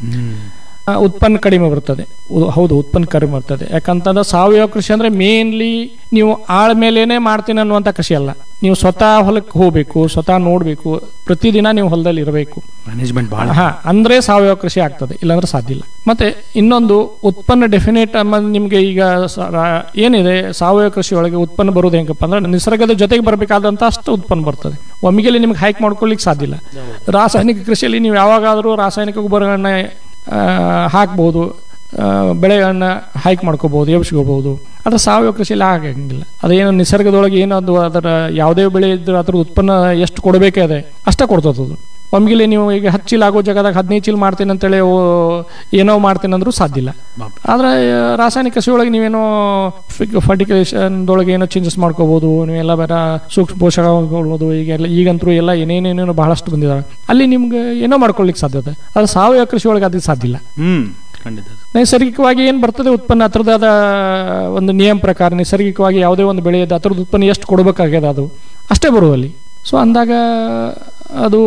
ಆ, ಉತ್ಪನ್ನ ಕಡಿಮೆ ಬರ್ತದೆ ಉ- ಹೌದು ಉತ್ಪನ್ನ ಕಡಿಮೆ ಬರ್ತದೆ ಯಾಕಂತಂದ್ರೆ ಸಾವಯವ ಕೃಷಿ ಅಂದ್ರೆ ಮೇನ್ಲಿ ನೀವು ಆಳ ಮೇಲೇನೆ ಮಾಡ್ತೀನಿ ಅನ್ನುವಂಥ ಕೃಷಿ ಅಲ್ಲ ನೀವು ಸ್ವತಃ ಹೊಲಕ್ಕೆ ಹೋಗ್ಬೇಕು ಸ್ವತಃ ನೋಡ್ಬೇಕು ಪ್ರತಿದಿನ ನೀವು ಹೊಲದಲ್ಲಿ ಇರಬೇಕು ಮ್ಯಾನೇಜ್ಮೆಂಟ್ ಬಹಳ ಹಾ ಅಂದ್ರೆ ಸಾವಯವ ಕೃಷಿ ಆಗ್ತದೆ ಇಲ್ಲಾಂದ್ರೆ ಸಾಧ್ಯ ಇಲ್ಲ ಮತ್ತೆ ಇನ್ನೊಂದು ಉತ್ಪನ್ನ ಡೆಫಿನೇಟ್ ನಿಮ್ಗೆ ಈಗ ಸ- ರಾ- ಏನಿದೆ ಸಾವಯವ ಕೃಷಿ ಒಳಗೆ ಉತ್ಪನ್ನ ಬರೋದು ಹೆಂಗಪ್ಪ ಅಂದ್ರೆ ನಿಸರ್ಗದ ಜೊತೆಗೆ ಬರಬೇಕಾದಂತ ಅಷ್ಟು ಉತ್ಪನ್ನ ಬರ್ತದೆ ಒಮ್ಮಿಗೆಲಿ ನಿಮ್ಗೆ ಹೈಕ್ ಮಾಡ್ಕೊಳ್ಳಿಕ್ಕೆ ಸಾಧ್ಯ ಇಲ್ಲ ರಾಸಾಯನಿಕ ಕೃಷಿಯಲ್ಲಿ ನೀವು ಯಾವಾಗಾದರೂ ರಾಸಾಯನಿಕ ಗೊಬ್ಬರಗಳನ್ನ ಆ, ಹಾಕ್ಬೋದು ಆ, ಬೆಳೆಗಳನ್ನ ಹೈಕ್ ಮಾಡ್ಕೋಬಹುದು ಎಬ್ಸ್ಕೋಬಹುದು ಆದರೆ ಸಾವಯವ ಕೃಷಿಯಲ್ಲಿ ಆಗಂಗಿಲ್ಲ ಅದೇನು ನಿಸರ್ಗದೊಳಗೆ ಏನದು ಅದರ ಯಾವುದೇ ಬೆಳೆ ಇದ್ರೂ ಅದ್ರ ಉತ್ಪನ್ನ ಎಷ್ಟು ಕೊಡಬೇಕೇ ಅದೇ ಅಷ್ಟೇ ಕೊಡ್ತದೆ ಅದು ಒಮ್ಗಿಲೆ ನೀವು ಈಗ ಹತ್ತು ಚೀಲ ಆಗೋ ಜಾಗದಾಗ ಹದಿನೈದು ಚೀಲ ಮಾಡ್ತೀನಿ ಅಂತೇಳಿ ಓ, ಏನೋ ಮಾಡ್ತೀನಿ ಅಂದ್ರೂ ಸಾಧ್ಯ ಇಲ್ಲ ಬಾಪ್. ಆದರೆ ರಾಸಾಯನಿಕ ಕೃಷಿ ಒಳಗೆ ನೀವೇನೋ ಫರ್ಟಿಕೇಶನ್ದೊಳಗೆ ಏನೋ ಚೇಂಜಸ್ ಮಾಡ್ಕೋಬಹುದು ನೀವೆಲ್ಲ ಬೇರೆ ಸೂಕ್ಷ್ಮ ಪೋಷಕಗಳು ಈಗ ಎಲ್ಲ ಈಗಂತರೂ ಎಲ್ಲ ಏನೇನೇನೇನೋ ಬಹಳಷ್ಟು ಬಂದಿದ್ದಾವೆ ಅಲ್ಲಿ ನಿಮ್ಗೆ ಏನೋ ಮಾಡ್ಕೊಳ್ಳಿಕ್ಕೆ ಸಾಧ್ಯತೆ ಅದು ಸಾವಯವ ಕೃಷಿ ಒಳಗೆ ಅದಕ್ಕೆ ಸಾಧ್ಯ ಇಲ್ಲ ಹ್ಮ್ ಖಂಡಿತ ನೈಸರ್ಗಿಕವಾಗಿ ಏನು ಬರ್ತದೆ ಉತ್ಪನ್ನ ಅದರದಾದ ಒಂದು ನಿಯಮ ಪ್ರಕಾರ ನೈಸರ್ಗಿಕವಾಗಿ ಯಾವುದೇ ಒಂದು ಬೆಳೆ ಇದೆ ಅದರದ್ದು ಉತ್ಪನ್ನ ಎಷ್ಟು ಕೊಡಬೇಕಾಗ್ಯದ ಅದು ಅಷ್ಟೇ ಬರುವಲ್ಲಿ ಸೊ ಅಂದಾಗ ಅದು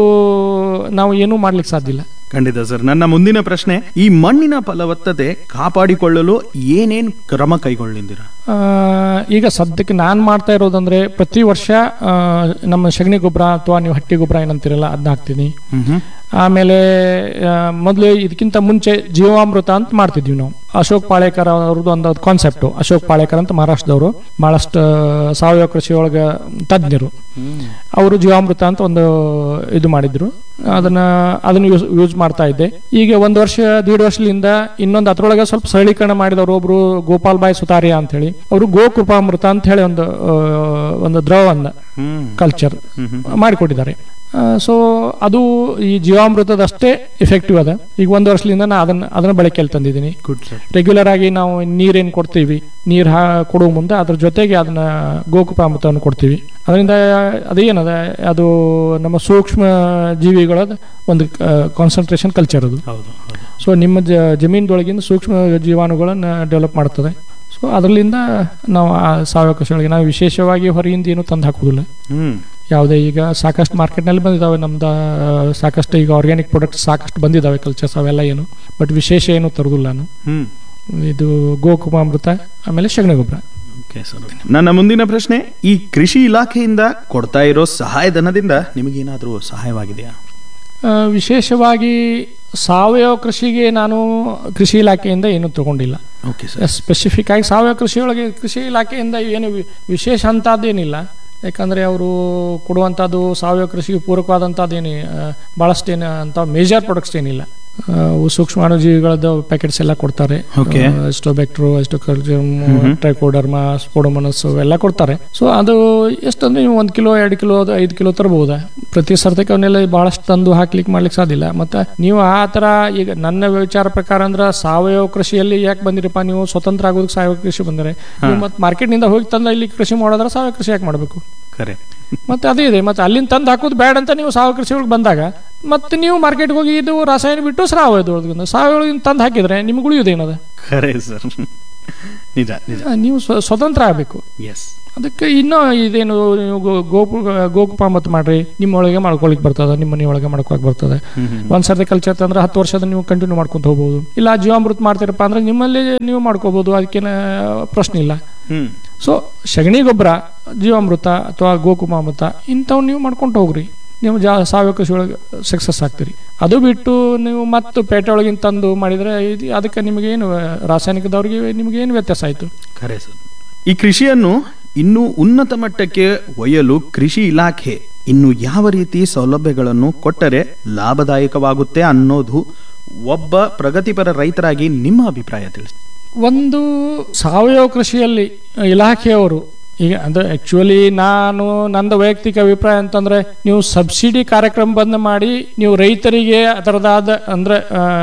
ನಾವು ಏನೂ ಮಾಡ್ಲಿಕ್ಕೆ ಸಾಧ್ಯ ಇಲ್ಲ ಖಂಡಿತ ಸರ್ ನನ್ನ ಮುಂದಿನ ಪ್ರಶ್ನೆ ಈ ಮಣ್ಣಿನ ಫಲವತ್ತತೆ ಕಾಪಾಡಿಕೊಳ್ಳಲು ಏನೇನ್ ಕ್ರಮ ಕೈಗೊಳ್ಳಿದ್ದೀರಾ ಆ, ಈಗ ಸದ್ಯಕ್ಕೆ ನಾನು ಮಾಡ್ತಾ ಇರೋದಂದ್ರೆ ಪ್ರತಿ ವರ್ಷ ಆ, ನಮ್ಮ ಸಗಣಿ ಗೊಬ್ಬರ ಅಥವಾ ನೀವು ಹಟ್ಟಿ ಗೊಬ್ಬರ ಏನಂತೀರಲ್ಲ ಅದನ್ನ ಹಾಕ್ತೀನಿ ಆಮೇಲೆ ಮೊದಲು ಇದಕ್ಕಿಂತ ಮುಂಚೆ ಜೀವಾಮೃತ ಅಂತ ಮಾಡ್ತಿದ್ವಿ ನಾವು ಅಶೋಕ್ ಪಾಳೇಕರ್ ಅವ್ರದ್ದು ಒಂದು ಕಾನ್ಸೆಪ್ಟು ಅಶೋಕ್ ಪಾಳೇಕರ್ ಅಂತ ಮಹಾರಾಷ್ಟ್ರದವರು ಬಹಳಷ್ಟು ಸಾವಯವ ಕೃಷಿ ಒಳಗ ತಜ್ಞರು ಅವರು ಜೀವಾಮೃತ ಅಂತ ಒಂದು ಇದು ಮಾಡಿದ್ರು ಅದನ್ನ ಅದನ್ನ ಯೂಸ್ ಯೂಸ್ ಮಾಡ್ತಾ ಇದ್ದೆ ಈಗ ಒಂದು ವರ್ಷ ದೀಡ್ ವರ್ಷದಿಂದ ಇನ್ನೊಂದು ಅದ್ರೊಳಗೆ ಸ್ವಲ್ಪ ಸರಳೀಕರಣ ಮಾಡಿದವರು ಒಬ್ರು ಗೋಪಾಲ್ ಬಾಯ್ ಸುತಾರಿಯಾ ಅಂತ ಹೇಳಿ ಅವರು ಗೋಕೃಪಾಮೃತ ಅಂತ ಹೇಳಿ ಒಂದು ಆ, ಒಂದು ದ್ರವವನ್ನ ಹ್ಮ್ ಕಲ್ಚರ್ ಮಾಡಿಕೊಟ್ಟಿದ್ದಾರೆ ಸೊ ಅದು ಈ ಜೀವಾಮೃತದಷ್ಟೇ ಎಫೆಕ್ಟಿವ್ ಅದ ಈಗ ಒಂದು ವರ್ಷದಿಂದ ನಾ ಅದನ್ನ ಅದನ್ನ ಬಳಕೆಯಲ್ಲಿ ತಂದಿದ್ದೀನಿ ಗುಡ್ ಸರ್ ರೆಗ್ಯುಲರ್ ಆಗಿ ನಾವು ನೀರೇನು ಕೊಡ್ತೀವಿ ನೀರು ಹಾ ಕೊಡುವ ಮುಂದೆ ಅದ್ರ ಜೊತೆಗೆ ಅದನ್ನ ಗೋಕುಪಾಮೃತವನ್ನು ಕೊಡ್ತೀವಿ ಅದರಿಂದ ಅದೇನದ ಅದು ನಮ್ಮ ಸೂಕ್ಷ್ಮ ಜೀವಿಗಳ ಒಂದು ಕಾನ್ಸಂಟ್ರೇಷನ್ ಕಲ್ಚರ್ ಅದು ಹೌದು ಹೌದು ಸೊ ನಿಮ್ಮ ಜ ಜಮೀನದೊಳಗಿಂದ ಸೂಕ್ಷ್ಮ ಜೀವಾಣುಗಳನ್ನು ಡೆವಲಪ್ ಮಾಡ್ತದೆ ಸೊ ಅದರಿಂದ ನಾವು ಆ ಸಾವಯವ ಕೃಷಿಯೊಳಗೆ ನಾವು ವಿಶೇಷವಾಗಿ ಹೊರಗಿಂದ ಏನು ತಂದು ಹಾಕುವುದಿಲ್ಲ ಹ್ಮ್ ಯಾವುದೇ ಈಗ ಸಾಕಷ್ಟು ಮಾರ್ಕೆಟ್ನಲ್ಲಿ ಬಂದಿದ್ದಾವೆ ನಮ್ದು ಆ, ಸಾಕಷ್ಟು ಈಗ ಆರ್ಗ್ಯಾನಿಕ್ ಪ್ರಾಡಕ್ಟ್ಸ್ ಸಾಕಷ್ಟು ಬಂದಿದ್ದಾವೆ ಕಲ್ಚರ್ಸ್ ಅವೆಲ್ಲ ಏನು ಬಟ್ ವಿಶೇಷ ಏನು ತರುದಿಲ್ಲ ನಾನು ಹ್ಮ್ ಇದು ಗೋಕುಮಾಮೃತ ಆಮೇಲೆ ಸಗಣಿ ಗೊಬ್ಬರ ಓಕೆ ಸರ್ ನನ್ನ ಮುಂದಿನ ಪ್ರಶ್ನೆ ಈ ಕೃಷಿ ಇಲಾಖೆಯಿಂದ ಕೊಡ್ತಾ ಇರೋ ಸಹಾಯಧನದಿಂದ ನಿಮಗೇನಾದ್ರೂ ಸಹಾಯವಾಗಿದೆಯಾ ಆ, ವಿಶೇಷವಾಗಿ ಸಾವಯವ ಕೃಷಿಗೆ ನಾನು ಕೃಷಿ ಇಲಾಖೆಯಿಂದ ಏನು ತಗೊಂಡಿಲ್ಲ ಓಕೆ ಸರ್ ಸ್ಪೆಸಿಫಿಕ್ ಆಗಿ ಸಾವಯವ ಕೃಷಿಯೊಳಗೆ ಕೃಷಿ ಇಲಾಖೆಯಿಂದ ಏನು ವಿ- ವಿಶೇಷ ಅಂತದ್ದೇನಿಲ್ಲ ಯಾಕಂದರೆ ಅವರು ಕೊಡುವಂಥದ್ದು ಸಾವಯವ ಕೃಷಿಗೆ ಪೂರಕವಾದಂಥದ್ದೇನು ಭಾಳಷ್ಟು ಏನು ಅಂತ ಮೇಜರ್ ಪ್ರಾಡಕ್ಟ್ಸ್ ಏನಿಲ್ಲ ಆ, ಅವು ಸೂಕ್ಷ್ಮಾಣುಜೀವಿಗಳದ್ದು ಪ್ಯಾಕೆಟ್ಸ್ ಎಲ್ಲ ಕೊಡ್ತಾರೆ Okay. ಎಸ್ಟೋಬ್ಯಾಕ್ಟ್ರು ಎಸ್ಟೋಕರ್ಜಮ್ ಟ್ರೈಕೋಡರ್ಮ ಸ್ಪೋಡೋಮನಸ್ ಎಲ್ಲ ಕೊಡ್ತಾರೆ ಸೊ ಅದು ಎಷ್ಟಂದ್ರೆ ನೀವು ಒಂದು ಕಿಲೋ ಎರಡು ಕಿಲೋ ಅದು ಐದು ಕಿಲೋ ತರಬಹುದಾ ಪ್ರತಿ ಸರ್ತಿಗೆ ಅವನ್ನೆಲ್ಲ ಬಹಳಷ್ಟು ತಂದು ಹಾಕ್ಲಿಕ್ಕೆ ಮಾಡ್ಲಿಕ್ಕೆ ಸಾಧ್ಯ ಇಲ್ಲ ಮತ್ತೆ ನೀವು ಆ ಥರ ಈಗ ನನ್ನ ವಿಚಾರ ಪ್ರಕಾರ ಅಂದ್ರೆ ಸಾವಯವ ಕೃಷಿಯಲ್ಲಿ ಯಾಕೆ ಬಂದಿರಪ್ಪ ನೀವು ಸ್ವತಂತ್ರ ಆಗೋದಕ್ಕೆ ಸಾವಯವ ಕೃಷಿ ಬಂದರೆ ನೀವು ಮತ್ತೆ ಮಾರ್ಕೆಟ್ನಿಂದ ಹೋಗಿ ತಂದ ಇಲ್ಲಿ ಕೃಷಿ ಮಾಡೋದ್ರೆ ಸಾವಯವ ಕೃಷಿ ಯಾಕೆ ಮಾಡಬೇಕು ಖರೆ ಮತ್ತೆ ಅದೇ ಇದೆ ಮತ್ತೆ ಅಲ್ಲಿಂದ ತಂದು ಹಾಕೋದು ಬೇಡ ಅಂತ ನೀವು ಸಾವಯವ ಕೃಷಿ ಒಳಗೆ ಬಂದಾಗ ಮತ್ತೆ ನೀವು ಮಾರ್ಕೆಟ್ಗೆ ಹೋಗಿ ಇದು ರಾಸಾಯನಿಕ ಬಿಟ್ಟು ಸಾವಯವದೊಳಗಿಂದ ಸಾವಯವ ತಂದು ಹಾಕಿದ್ರೆ ನಿಮ್ಗೆ ಉಳಿಯೋದೇನದ ಖರೆ ಸರ್ ನಿಜ ನಿಜ ನೀವು ಸ್ವ- ಸ್ವತಂತ್ರ ಆಗಬೇಕು ಎಸ್ ಅದಕ್ಕೆ ಇನ್ನೂ ಇದೇನು ನೀವು ಗೋ- ಗೋಪು ಗೋಕುಪಾಮತ್ ಮಾಡ್ರಿ ನಿಮ್ಮ ಒಳಗೆ ಮಾಡ್ಕೊಳಿಕ್ ಬರ್ತದ ನಿಮ್ಮ ಮನೆ ಒಳಗೆ ಮಾಡ್ಕೊಳಕ್ ಬರ್ತದೆ ಒಂದ್ ಸರ್ತಿ ಕಲ್ಚರ್ ತಂದ್ರೆ ಹತ್ತು ವರ್ಷದ ನೀವು ಕಂಟಿನ್ಯೂ ಮಾಡ್ಕೊಂತ ಹೋಗ್ಬೋದು ಇಲ್ಲ ಜೀವಾಮೃತ ಮಾಡ್ತೀರಪ್ಪ ಅಂದ್ರೆ ನಿಮ್ಮಲ್ಲಿ ನೀವು ಮಾಡ್ಕೋಬಹುದು ಅದಕ್ಕೇನ ಪ್ರಶ್ನೆ ಇಲ್ಲ ಹ್ಮ್ ಸೊ ಸಗಣಿ ಗೊಬ್ಬರ ಜೀವಾಮೃತ ಅಥವಾ ಗೋಕುಮಾಮೃತ ಇಂಥವು ನೀವು ಮಾಡ್ಕೊಂಡು ಹೋಗ್ರಿ ನೀವು ಜಾ ಸಾವಯವ ಕೃಷಿ ಒಳಗೆ ಸಕ್ಸಸ್ ಆಗ್ತೀರಿ ಅದು ಬಿಟ್ಟು ನೀವು ಮತ್ತು ಪೇಟೆ ಒಳಗಿನ ತಂದು ಮಾಡಿದ್ರೆ ಇದು ಅದಕ್ಕೆ ನಿಮಗೇನು ರಾಸಾಯನಿಕದವ್ರಿಗೆ ನಿಮಗೇನು ವ್ಯತ್ಯಾಸ ಆಯಿತು ಖರೆ ಸರ್ ಈ ಕೃಷಿಯನ್ನು ಇನ್ನೂ ಉನ್ನತ ಮಟ್ಟಕ್ಕೆ ಒಯ್ಯಲು ಕೃಷಿ ಇಲಾಖೆ ಇನ್ನು ಯಾವ ರೀತಿ ಸೌಲಭ್ಯಗಳನ್ನು ಕೊಟ್ಟರೆ ಲಾಭದಾಯಕವಾಗುತ್ತೆ ಅನ್ನೋದು ಒಬ್ಬ ಪ್ರಗತಿಪರ ರೈತರಾಗಿ ನಿಮ್ಮ ಅಭಿಪ್ರಾಯ ತಿಳಿಸಿ ಒಂದು ಸಾವಯವ ಕೃಷಿಯಲ್ಲಿ ಇಲಾಖೆಯವರು ಈಗ ಅದು ಆಕ್ಚುಲಿ ನಾನು ನಂದು ವೈಯಕ್ತಿಕ ಅಭಿಪ್ರಾಯ ಅಂತಂದ್ರೆ ನೀವು ಸಬ್ಸಿಡಿ ಕಾರ್ಯಕ್ರಮ ಬಂದ್ ಮಾಡಿ ನೀವು ರೈತರಿಗೆ ಅದರದಾದ ಅಂದ್ರೆ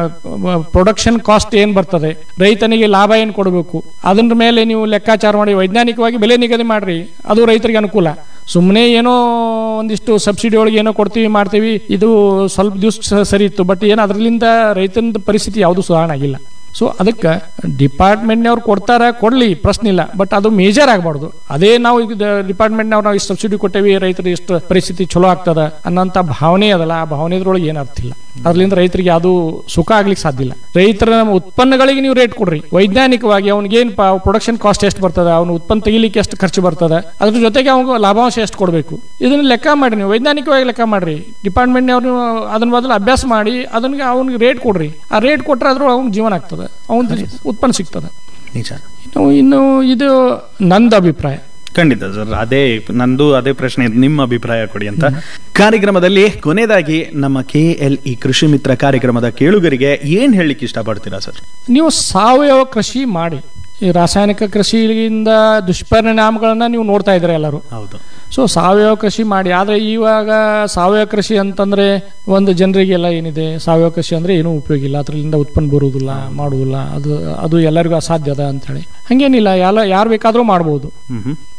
ಪ್ರೊಡಕ್ಷನ್ ಕಾಸ್ಟ್ ಏನ್ ಬರ್ತದೆ ರೈತನಿಗೆ ಲಾಭ ಏನ್ ಕೊಡಬೇಕು ಅದ್ರ ಮೇಲೆ ನೀವು ಲೆಕ್ಕಾಚಾರ ಮಾಡಿ ವೈಜ್ಞಾನಿಕವಾಗಿ ಬೆಲೆ ನಿಗದಿ ಮಾಡ್ರಿ ಅದು ರೈತರಿಗೆ ಅನುಕೂಲ ಸುಮ್ಮನೆ ಏನೋ ಒಂದಿಷ್ಟು ಸಬ್ಸಿಡಿ ಒಳಗೆ ಏನೋ ಕೊಡ್ತೀವಿ ಮಾಡ್ತೀವಿ ಇದು ಸ್ವಲ್ಪ ದಿವಸ ಸರಿ ಇತ್ತು ಬಟ್ ಏನು ಅದರಿಂದ ರೈತನ ಪರಿಸ್ಥಿತಿ ಯಾವುದು ಸುಧಾರಣೆ ಆಗಿಲ್ಲ ಸೊ ಅದಕ್ಕೆ ಡಿಪಾರ್ಟ್ಮೆಂಟ್ನವ್ರು ಕೊಡ್ತಾರ ಕೊಡ್ಲಿ ಪ್ರಶ್ನೆ ಇಲ್ಲ ಬಟ್ ಅದು ಮೇಜರ್ ಆಗಬಾರ್ದು ಅದೇ ನಾವು ಈಗ ಡಿಪಾರ್ಟ್ಮೆಂಟ್ನವ್ರು ನಾವು ಇಷ್ಟು ಸಬ್ಸಿಡಿ ಕೊಟ್ಟೇವಿ ರೈತರು ಇಷ್ಟು ಪರಿಸ್ಥಿತಿ ಚಲೋ ಆಗ್ತದ ಅನ್ನೋಂಥ ಭಾವನೆ ಅದಲ್ಲ ಆ ಭಾವನೆದ್ರೊಳಗೆ ಏನು ಅರ್ಥ ಇಲ್ಲ ಅದ್ರಿಂದ ರೈತರಿಗೆ ಅದು ಸುಖ ಆಗ್ಲಿಕ್ಕೆ ಸಾಧ್ಯ ಇಲ್ಲ ರೈತರ ಉತ್ಪನ್ನಗಳಿಗೆ ನೀವು ರೇಟ್ ಕೊಡ್ರಿ ವೈಜ್ಞಾನಿಕವಾಗಿ ಅವ್ನಿಗೇನು ಪ್ರೊಡಕ್ಷನ್ ಕಾಸ್ಟ್ ಎಷ್ಟು ಬರ್ತದೆ ಅವ್ನ ಉತ್ಪನ್ನ ತೆಗಿಲಿಕ್ಕೆ ಎಷ್ಟು ಖರ್ಚು ಬರ್ತದೆ ಅದ್ರ ಜೊತೆಗೆ ಅವ್ನಿಗೆ ಲಾಭಾಂಶ ಎಷ್ಟು ಕೊಡಬೇಕು ಇದನ್ನ ಲೆಕ್ಕ ಮಾಡಿ ನೀವು ವೈಜ್ಞಾನಿಕವಾಗಿ ಲೆಕ್ಕ ಮಾಡ್ರಿ ಡಿಪಾರ್ಟ್ಮೆಂಟ್ನವ್ರು ಅದನ್ನ ಮೊದಲು ಅಭ್ಯಾಸ ಮಾಡಿ ಅದನ್ಗೆ ಅವ್ನಿಗೆ ರೇಟ್ ಕೊಡ್ರಿ ಆ ರೇಟ್ ಕೊಟ್ರೆ ಅದ್ರ ಅವ್ನಿಗೆ ಜೀವನ ಆಗ್ತದೆ ಅವ್ನ ಉತ್ಪನ್ನ ಸಿಗ್ತದೆ ನಿಜ ಇನ್ನು ಇನ್ನು ಇದು ನಂದು ಅಭಿಪ್ರಾಯ ಖಂಡಿತ ಸರ್ ಅದೇ ನಂದು ಅದೇ ಪ್ರಶ್ನೆ ಇತ್ತು, ನಿಮ್ಮ ಅಭಿಪ್ರಾಯ ಕೊಡಿ ಅಂತ ಕಾರ್ಯಕ್ರಮದಲ್ಲಿ ಕೊನೆಯದಾಗಿ ನಮ್ಮ ಕೆ ಎಲ್ ಇ ಕೃಷಿ ಮಿತ್ರ ಕಾರ್ಯಕ್ರಮದ ಕೇಳುಗರಿಗೆ ಏನ್ ಹೇಳಲಿಕ್ಕೆ ಇಷ್ಟಪಡ್ತೀರಾ ಸರ್ ನೀವು ಸಾವಯವ ಕೃಷಿ ಮಾಡಿ ಈ ರಾಸಾಯನಿಕ ಕೃಷಿಯಿಂದ ದುಷ್ಪರಿಣಾಮಗಳನ್ನ ನೀವು ನೋಡ್ತಾ ಇದ್ದೀರಾ ಎಲ್ಲರೂ ಹೌದು ಸೊ ಸಾವಯವ ಕೃಷಿ ಮಾಡಿ ಆದರೆ ಇವಾಗ ಸಾವಯವ ಕೃಷಿ ಅಂತಂದ್ರೆ ಒಂದು ಜನರಿಗೆಲ್ಲ ಏನಿದೆ ಸಾವಯವ ಕೃಷಿ ಅಂದ್ರೆ ಏನೂ ಉಪಯೋಗ ಇಲ್ಲ ಅದರಿಂದ ಉತ್ಪನ್ನ ಬರುವುದಿಲ್ಲ ಮಾಡುವುದಿಲ್ಲ ಅದು ಅದು ಎಲ್ಲರಿಗೂ ಅಸಾಧ್ಯ ಅದ ಅಂತೇಳಿ ಹಂಗೇನಿಲ್ಲ ಎಲ್ಲ ಯಾರು ಬೇಕಾದರೂ ಮಾಡ್ಬೋದು ಹ್ಮ್ ಹ್ಮ್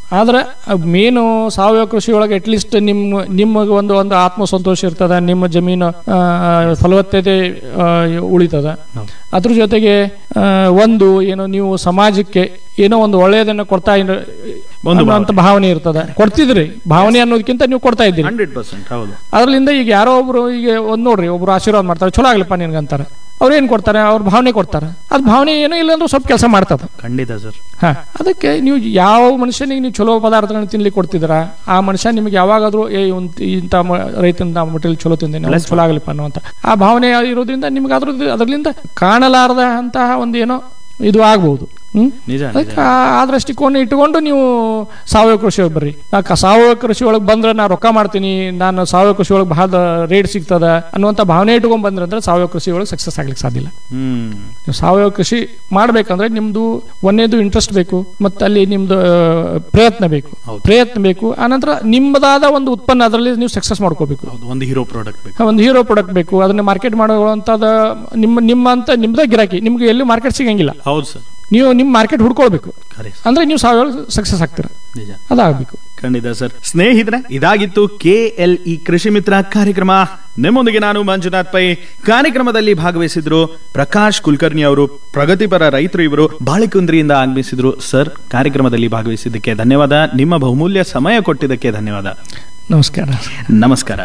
ಆದ್ರೆ ಮೇನು ಸಾವಯವ ಕೃಷಿ ಒಳಗೆ ಅಟ್ಲೀಸ್ಟ್ ನಿಮ್ಮ ನಿಮಗೆ ಒಂದು ಒಂದು ಆತ್ಮಸಂತೋಷ ಇರ್ತದ ನಿಮ್ಮ ಜಮೀನು ಆ, ಫಲವತ್ತತೆ ಆ, ಉಳಿತದ ಅದ್ರ ಜೊತೆಗೆ ಆ, ಒಂದು ಏನು ನೀವು ಸಮಾಜಕ್ಕೆ ಏನೋ ಒಂದು ಒಳ್ಳೆಯದನ್ನ ಕೊಡ್ತಾ ಇರ- ಒಂದು ಅನ್ನುವಂಥ ಭಾವನೆ ಇರ್ತದ ಕೊಡ್ತಿದ್ರಿ ಭಾವನೆ ಅನ್ನೋದಕ್ಕಿಂತ ನೀವು ಕೊಡ್ತಾ ಇದ್ದೀರಿ ಹಂಡ್ರೆಡ್ ಪರ್ಸೆಂಟ್ ಹೌದು ಅದರಿಂದ ಈಗ ಯಾರೋ ಒಬ್ರು ಈಗ ಒಂದ್ ನೋಡ್ರಿ ಒಬ್ರು ಆಶೀರ್ವಾದ ಮಾಡ್ತಾರೆ ಚಲೋ ಆಗ್ಲಪ್ಪ ನಿನ್ಗಂತಾರೆ ಅವ್ರು ಏನ್ ಕೊಡ್ತಾರೆ ಅವ್ರ ಭಾವನೆ ಕೊಡ್ತಾರೆ ಅದ್ ಭಾವನೆ ಏನೋ ಇಲ್ಲ ಅಂದ್ರೆ ಸ್ವಲ್ಪ ಕೆಲಸ ಮಾಡ್ತದ ಖಂಡಿತ ಸರ್ ಹಾ ಅದಕ್ಕೆ ನೀವು ಯಾವ ಮನುಷ್ಯನಿಗೆ ನೀವು ಚಲೋ ಪದಾರ್ಥಗಳನ್ನ ತಿನ್ಲಿಕ್ಕೆ ಕೊಡ್ತಿದ್ರ ಆ ಮನುಷ್ಯ ನಿಮಗೆ ಯಾವಾಗಾದ್ರೂ ಏ ಇವ್ನ್ ಇಂಥ ಮ- ರೈತನ ಮಟೀರಿಯಲ್ ಚಲೋ ತಿಂದೇನೆ ಅವ್ನ್ ಚಲೋ ಆಗಲಿಪ್ಪ ಅನ್ನುವಂತ ಆ ಭಾವನೆ ಇರೋದ್ರಿಂದ ನಿಮ್ಗೆ ಅದ್ರ ಅದರಿಂದ ಕಾಣಲಾರದ ಅಂತಹ ಒಂದು ಏನೋ ಇದು ಆಗ್ಬಹುದು ಹ್ಮ್ ನಿಜ ಅದಕ್ಕೆ ಆ- ಆ ದೃಷ್ಟಿಕೋನ ಇಟ್ಟುಕೊಂಡು ನೀವು ಸಾವಯವ ಕೃಷಿ ಒಳಗೆ ಬರ್ರಿ ಯಾಕೆ ಸಾವಯವ ಕೃಷಿ ಒಳಗೆ ಬಂದ್ರೆ ನಾ ರೊಕ್ಕ ಮಾಡ್ತೀನಿ ನಾನು ಸಾವಯವ ಕೃಷಿ ಒಳಗೆ ಬಹಳ ರೇಟ್ ಸಿಗ್ತದ ಅನ್ನುವಂಥ ಭಾವನೆ ಇಟ್ಕೊಂಡ್ ಬಂದ್ರೆ ಅಂದ್ರೆ ಸಾವಯವ ಕೃಷಿ ಒಳಗೆ ಸಕ್ಸಸ್ ಆಗ್ಲಿಕ್ಕೆ ಸಾಧ್ಯ ಇಲ್ಲ ಹ್ಮ್ ನೀವು ಸಾವಯವ ಕೃಷಿ ಮಾಡ್ಬೇಕಂದ್ರೆ ನಿಮ್ದು ಒಂದೇದು ಇಂಟ್ರೆಸ್ಟ್ ಬೇಕು ಮತ್ತೆ ಅಲ್ಲಿ ನಿಮ್ದು ಆ, ಪ್ರಯತ್ನ ಬೇಕು ಹೌದು. ಪ್ರಯತ್ನ ಬೇಕು ಆನಂತರ ನಿಮ್ಮದಾದ ಒಂದು ಉತ್ಪನ್ನ ಅದರಲ್ಲಿ ನೀವು ಸಕ್ಸಸ್ ಮಾಡ್ಕೋಬೇಕು ಹೌದು ಒಂದು ಹೀರೋ ಪ್ರಾಡಕ್ಟ್ ಬೇಕು ಒಂದು ಹೀರೋ ಪ್ರಾಡಕ್ಟ್ ಬೇಕು ಅದನ್ನ ಮಾರ್ಕೆಟ್ ಮಾಡುವಂಥದ್ದು ನಿಮ್ಮ ನಿಮ್ಮಂತ ನಿಮ್ದೇ ಗಿರಾಕಿ ನಿಮ್ಗೆ ಎಲ್ಲೂ ಮಾರ್ಕೆಟ್ ಸಿಗಂಗಿಲ್ಲ ಹೌದು ಸರ್ ನೀವು ನಿಮ್ಮ ಮಾರ್ಕೆಟ್ ಹುಡ್ಕೊಳ್ಬೇಕು ಖರೆ ಸರ್. ಅಂದ್ರೆ ನೀವು ಸಾವಯವ ಸಕ್ಸಸ್ ಆಗ್ತೀರ ನಿಜ ಅದಾಗಬೇಕು ಖಂಡಿತ ಸರ್ ಸ್ನೇಹಿತರೆ ಇದಾಗಿತ್ತು ಕೆ ಎಲ್ ಇ ಕೃಷಿ ಮಿತ್ರ ಕಾರ್ಯಕ್ರಮ ನಿಮ್ಮೊಂದಿಗೆ ನಾನು ಮಂಜುನಾಥ್ ಪೈ ಕಾರ್ಯಕ್ರಮದಲ್ಲಿ ಭಾಗವಹಿಸಿದ್ರು ಪ್ರಕಾಶ್ ಕುಲಕರ್ಣಿ ಅವರು ಪ್ರಗತಿಪರ ರೈತರು ಇವರು ಬಾಳಿಕುಂದ್ರಿಯಿಂದ ಆಗಮಿಸಿದ್ರು ಸರ್ ಕಾರ್ಯಕ್ರಮದಲ್ಲಿ ಭಾಗವಹಿಸಿದ್ದಕ್ಕೆ ಧನ್ಯವಾದ ನಿಮ್ಮ ಬಹುಮೂಲ್ಯ ಸಮಯ ಕೊಟ್ಟಿದ್ದಕ್ಕೆ ಧನ್ಯವಾದ ನಮಸ್ಕಾರ ನಮಸ್ಕಾರ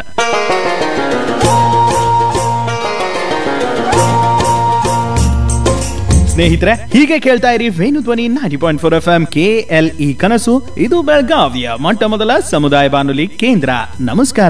ಸ್ನೇಹಿತರೆ ಹೀಗೆ ಕೇಳ್ತಾ ಇರಿ Venu Dhwani ninety point four F M K L E ಕನಸು ಇದು ಬೆಳಗಾವಿಯ ಮೊಟ್ಟ ಮೊದಲ ಸಮುದಾಯ ಬಾನುಲಿ ಕೇಂದ್ರ ನಮಸ್ಕಾರ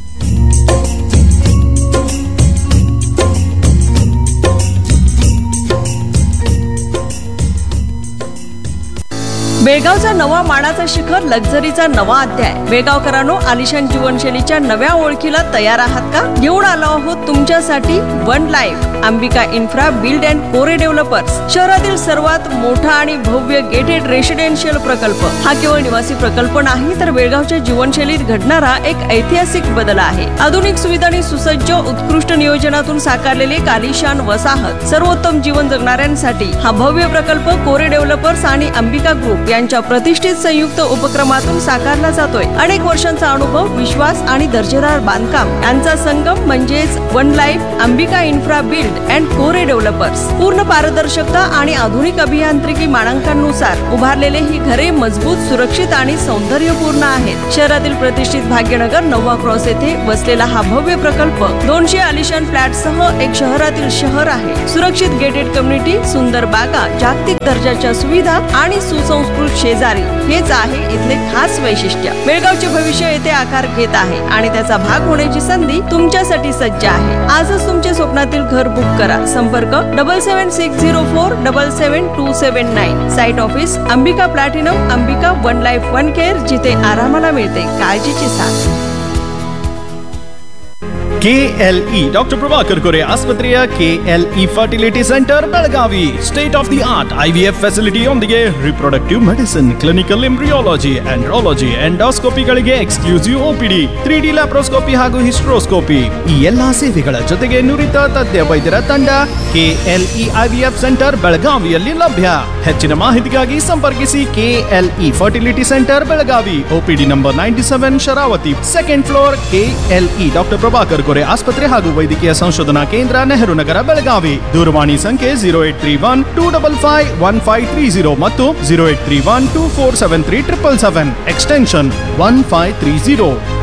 बेळगावचा नवा मानाचा शिखर लक्झरीचा नवा अध्याय बेळगावकरांनो आलिशान जीवनशैलीच्या नव्या ओळखीला तयार आहात का घेऊन आलो आहोत तुमच्यासाठी one life Ambika infra build and Kore developers शहरातील सर्वात मोठा आणि भव्य गेटेड रेसिडेन्शियल प्रकल्प हा केवळ निवासी प्रकल्प नाही तर बेळगावच्या जीवनशैलीत घडणारा एक ऐतिहासिक बदल आहे आधुनिक सुविधांनी सुसज्ज उत्कृष्ट नियोजनातून साकारलेले एक आलिशान वसाहत सर्वोत्तम जीवन जगणाऱ्यांसाठी हा भव्य प्रकल्प कोरे डेव्हलपर्स आणि अंबिका ग्रुप यांच्या प्रतिष्ठित संयुक्त उपक्रमातून साकारला जातोय अनेक वर्षांचा अनुभव विश्वास आणि दर्जेदार बांधकाम यांचा संगम म्हणजेच one life Ambika infra build and Kore developers पूर्ण पारदर्शकता आणि आधुनिक अभियांत्रिकी मानांकनानुसार उभारलेले ही घरे मजबूत सुरक्षित आणि सौंदर्यपूर्ण आहेत शहरातील प्रतिष्ठित भाग्यनगर नववा क्रॉस येथे वसलेला हा भव्य प्रकल्प दोनशे आलिशान फ्लॅट सह एक शहरातील शहर आहे सुरक्षित गेटेड कम्युनिटी सुंदर बागा जागतिक दर्जाच्या सुविधा आणि सुसंस्कृत शेजारी हेच आहे इथले खास वैशिष्ट्य बेळगावचे भविष्य येथे आकार घेत आहे आणि त्याचा भाग होण्याची संधी तुमच्यासाठी सज्ज आहे आजच तुमच्या स्वप्नातील घर बुक करा संपर्क double seven six zero four double seven two seven nine site office Ambika platinum Ambika one life one care जिथे आरामाला मिळते काळजीची साथ ಕೆಎಲ್ಇ ಡಾಕ್ಟರ್ ಪ್ರಭಾಕರ್ ಕೊರೆ ಆಸ್ಪತ್ರೆಯ KLE fertility centre Belagavi state of the art IVF ಫೆಸಿಲಿಟಿಯೊಂದಿಗೆ reproductive medicine clinical embryology andrology ಎಂಡೋಸ್ಕೋಪಿಗಳಿಗೆ exclusive OPD three D laparoscopy ಹಾಗೂ hysteroscopy ಈ ಎಲ್ಲಾ ಸೇವೆಗಳ ಜೊತೆಗೆ ನುರಿತ ತಜ್ಞ ವೈದ್ಯರ ತಂಡ ಕೆಎಲ್ಇ ಐವಿಎಫ್ ಸೆಂಟರ್ ಬೆಳಗಾವಿಯಲ್ಲಿ ಲಭ್ಯ ಹೆಚ್ಚಿನ ಮಾಹಿತಿಗಾಗಿ ಸಂಪರ್ಕಿಸಿ KLE fertility centre Belagavi OPD number ninety seven Sharavati second floor KLE doctor Prabhakar Kore ಆಸ್ಪತ್ರೆ ಹಾಗೂ ವೈದ್ಯಕೀಯ ಸಂಶೋಧನಾ ಕೇಂದ್ರ ನೆಹರು ನಗರ ಬೆಳಗಾವಿ ದೂರವಾಣಿ ಸಂಖ್ಯೆ zero eight three one two double five one five three zero ಮತ್ತು zero eight three one two four seven three triple seven extension one five three zero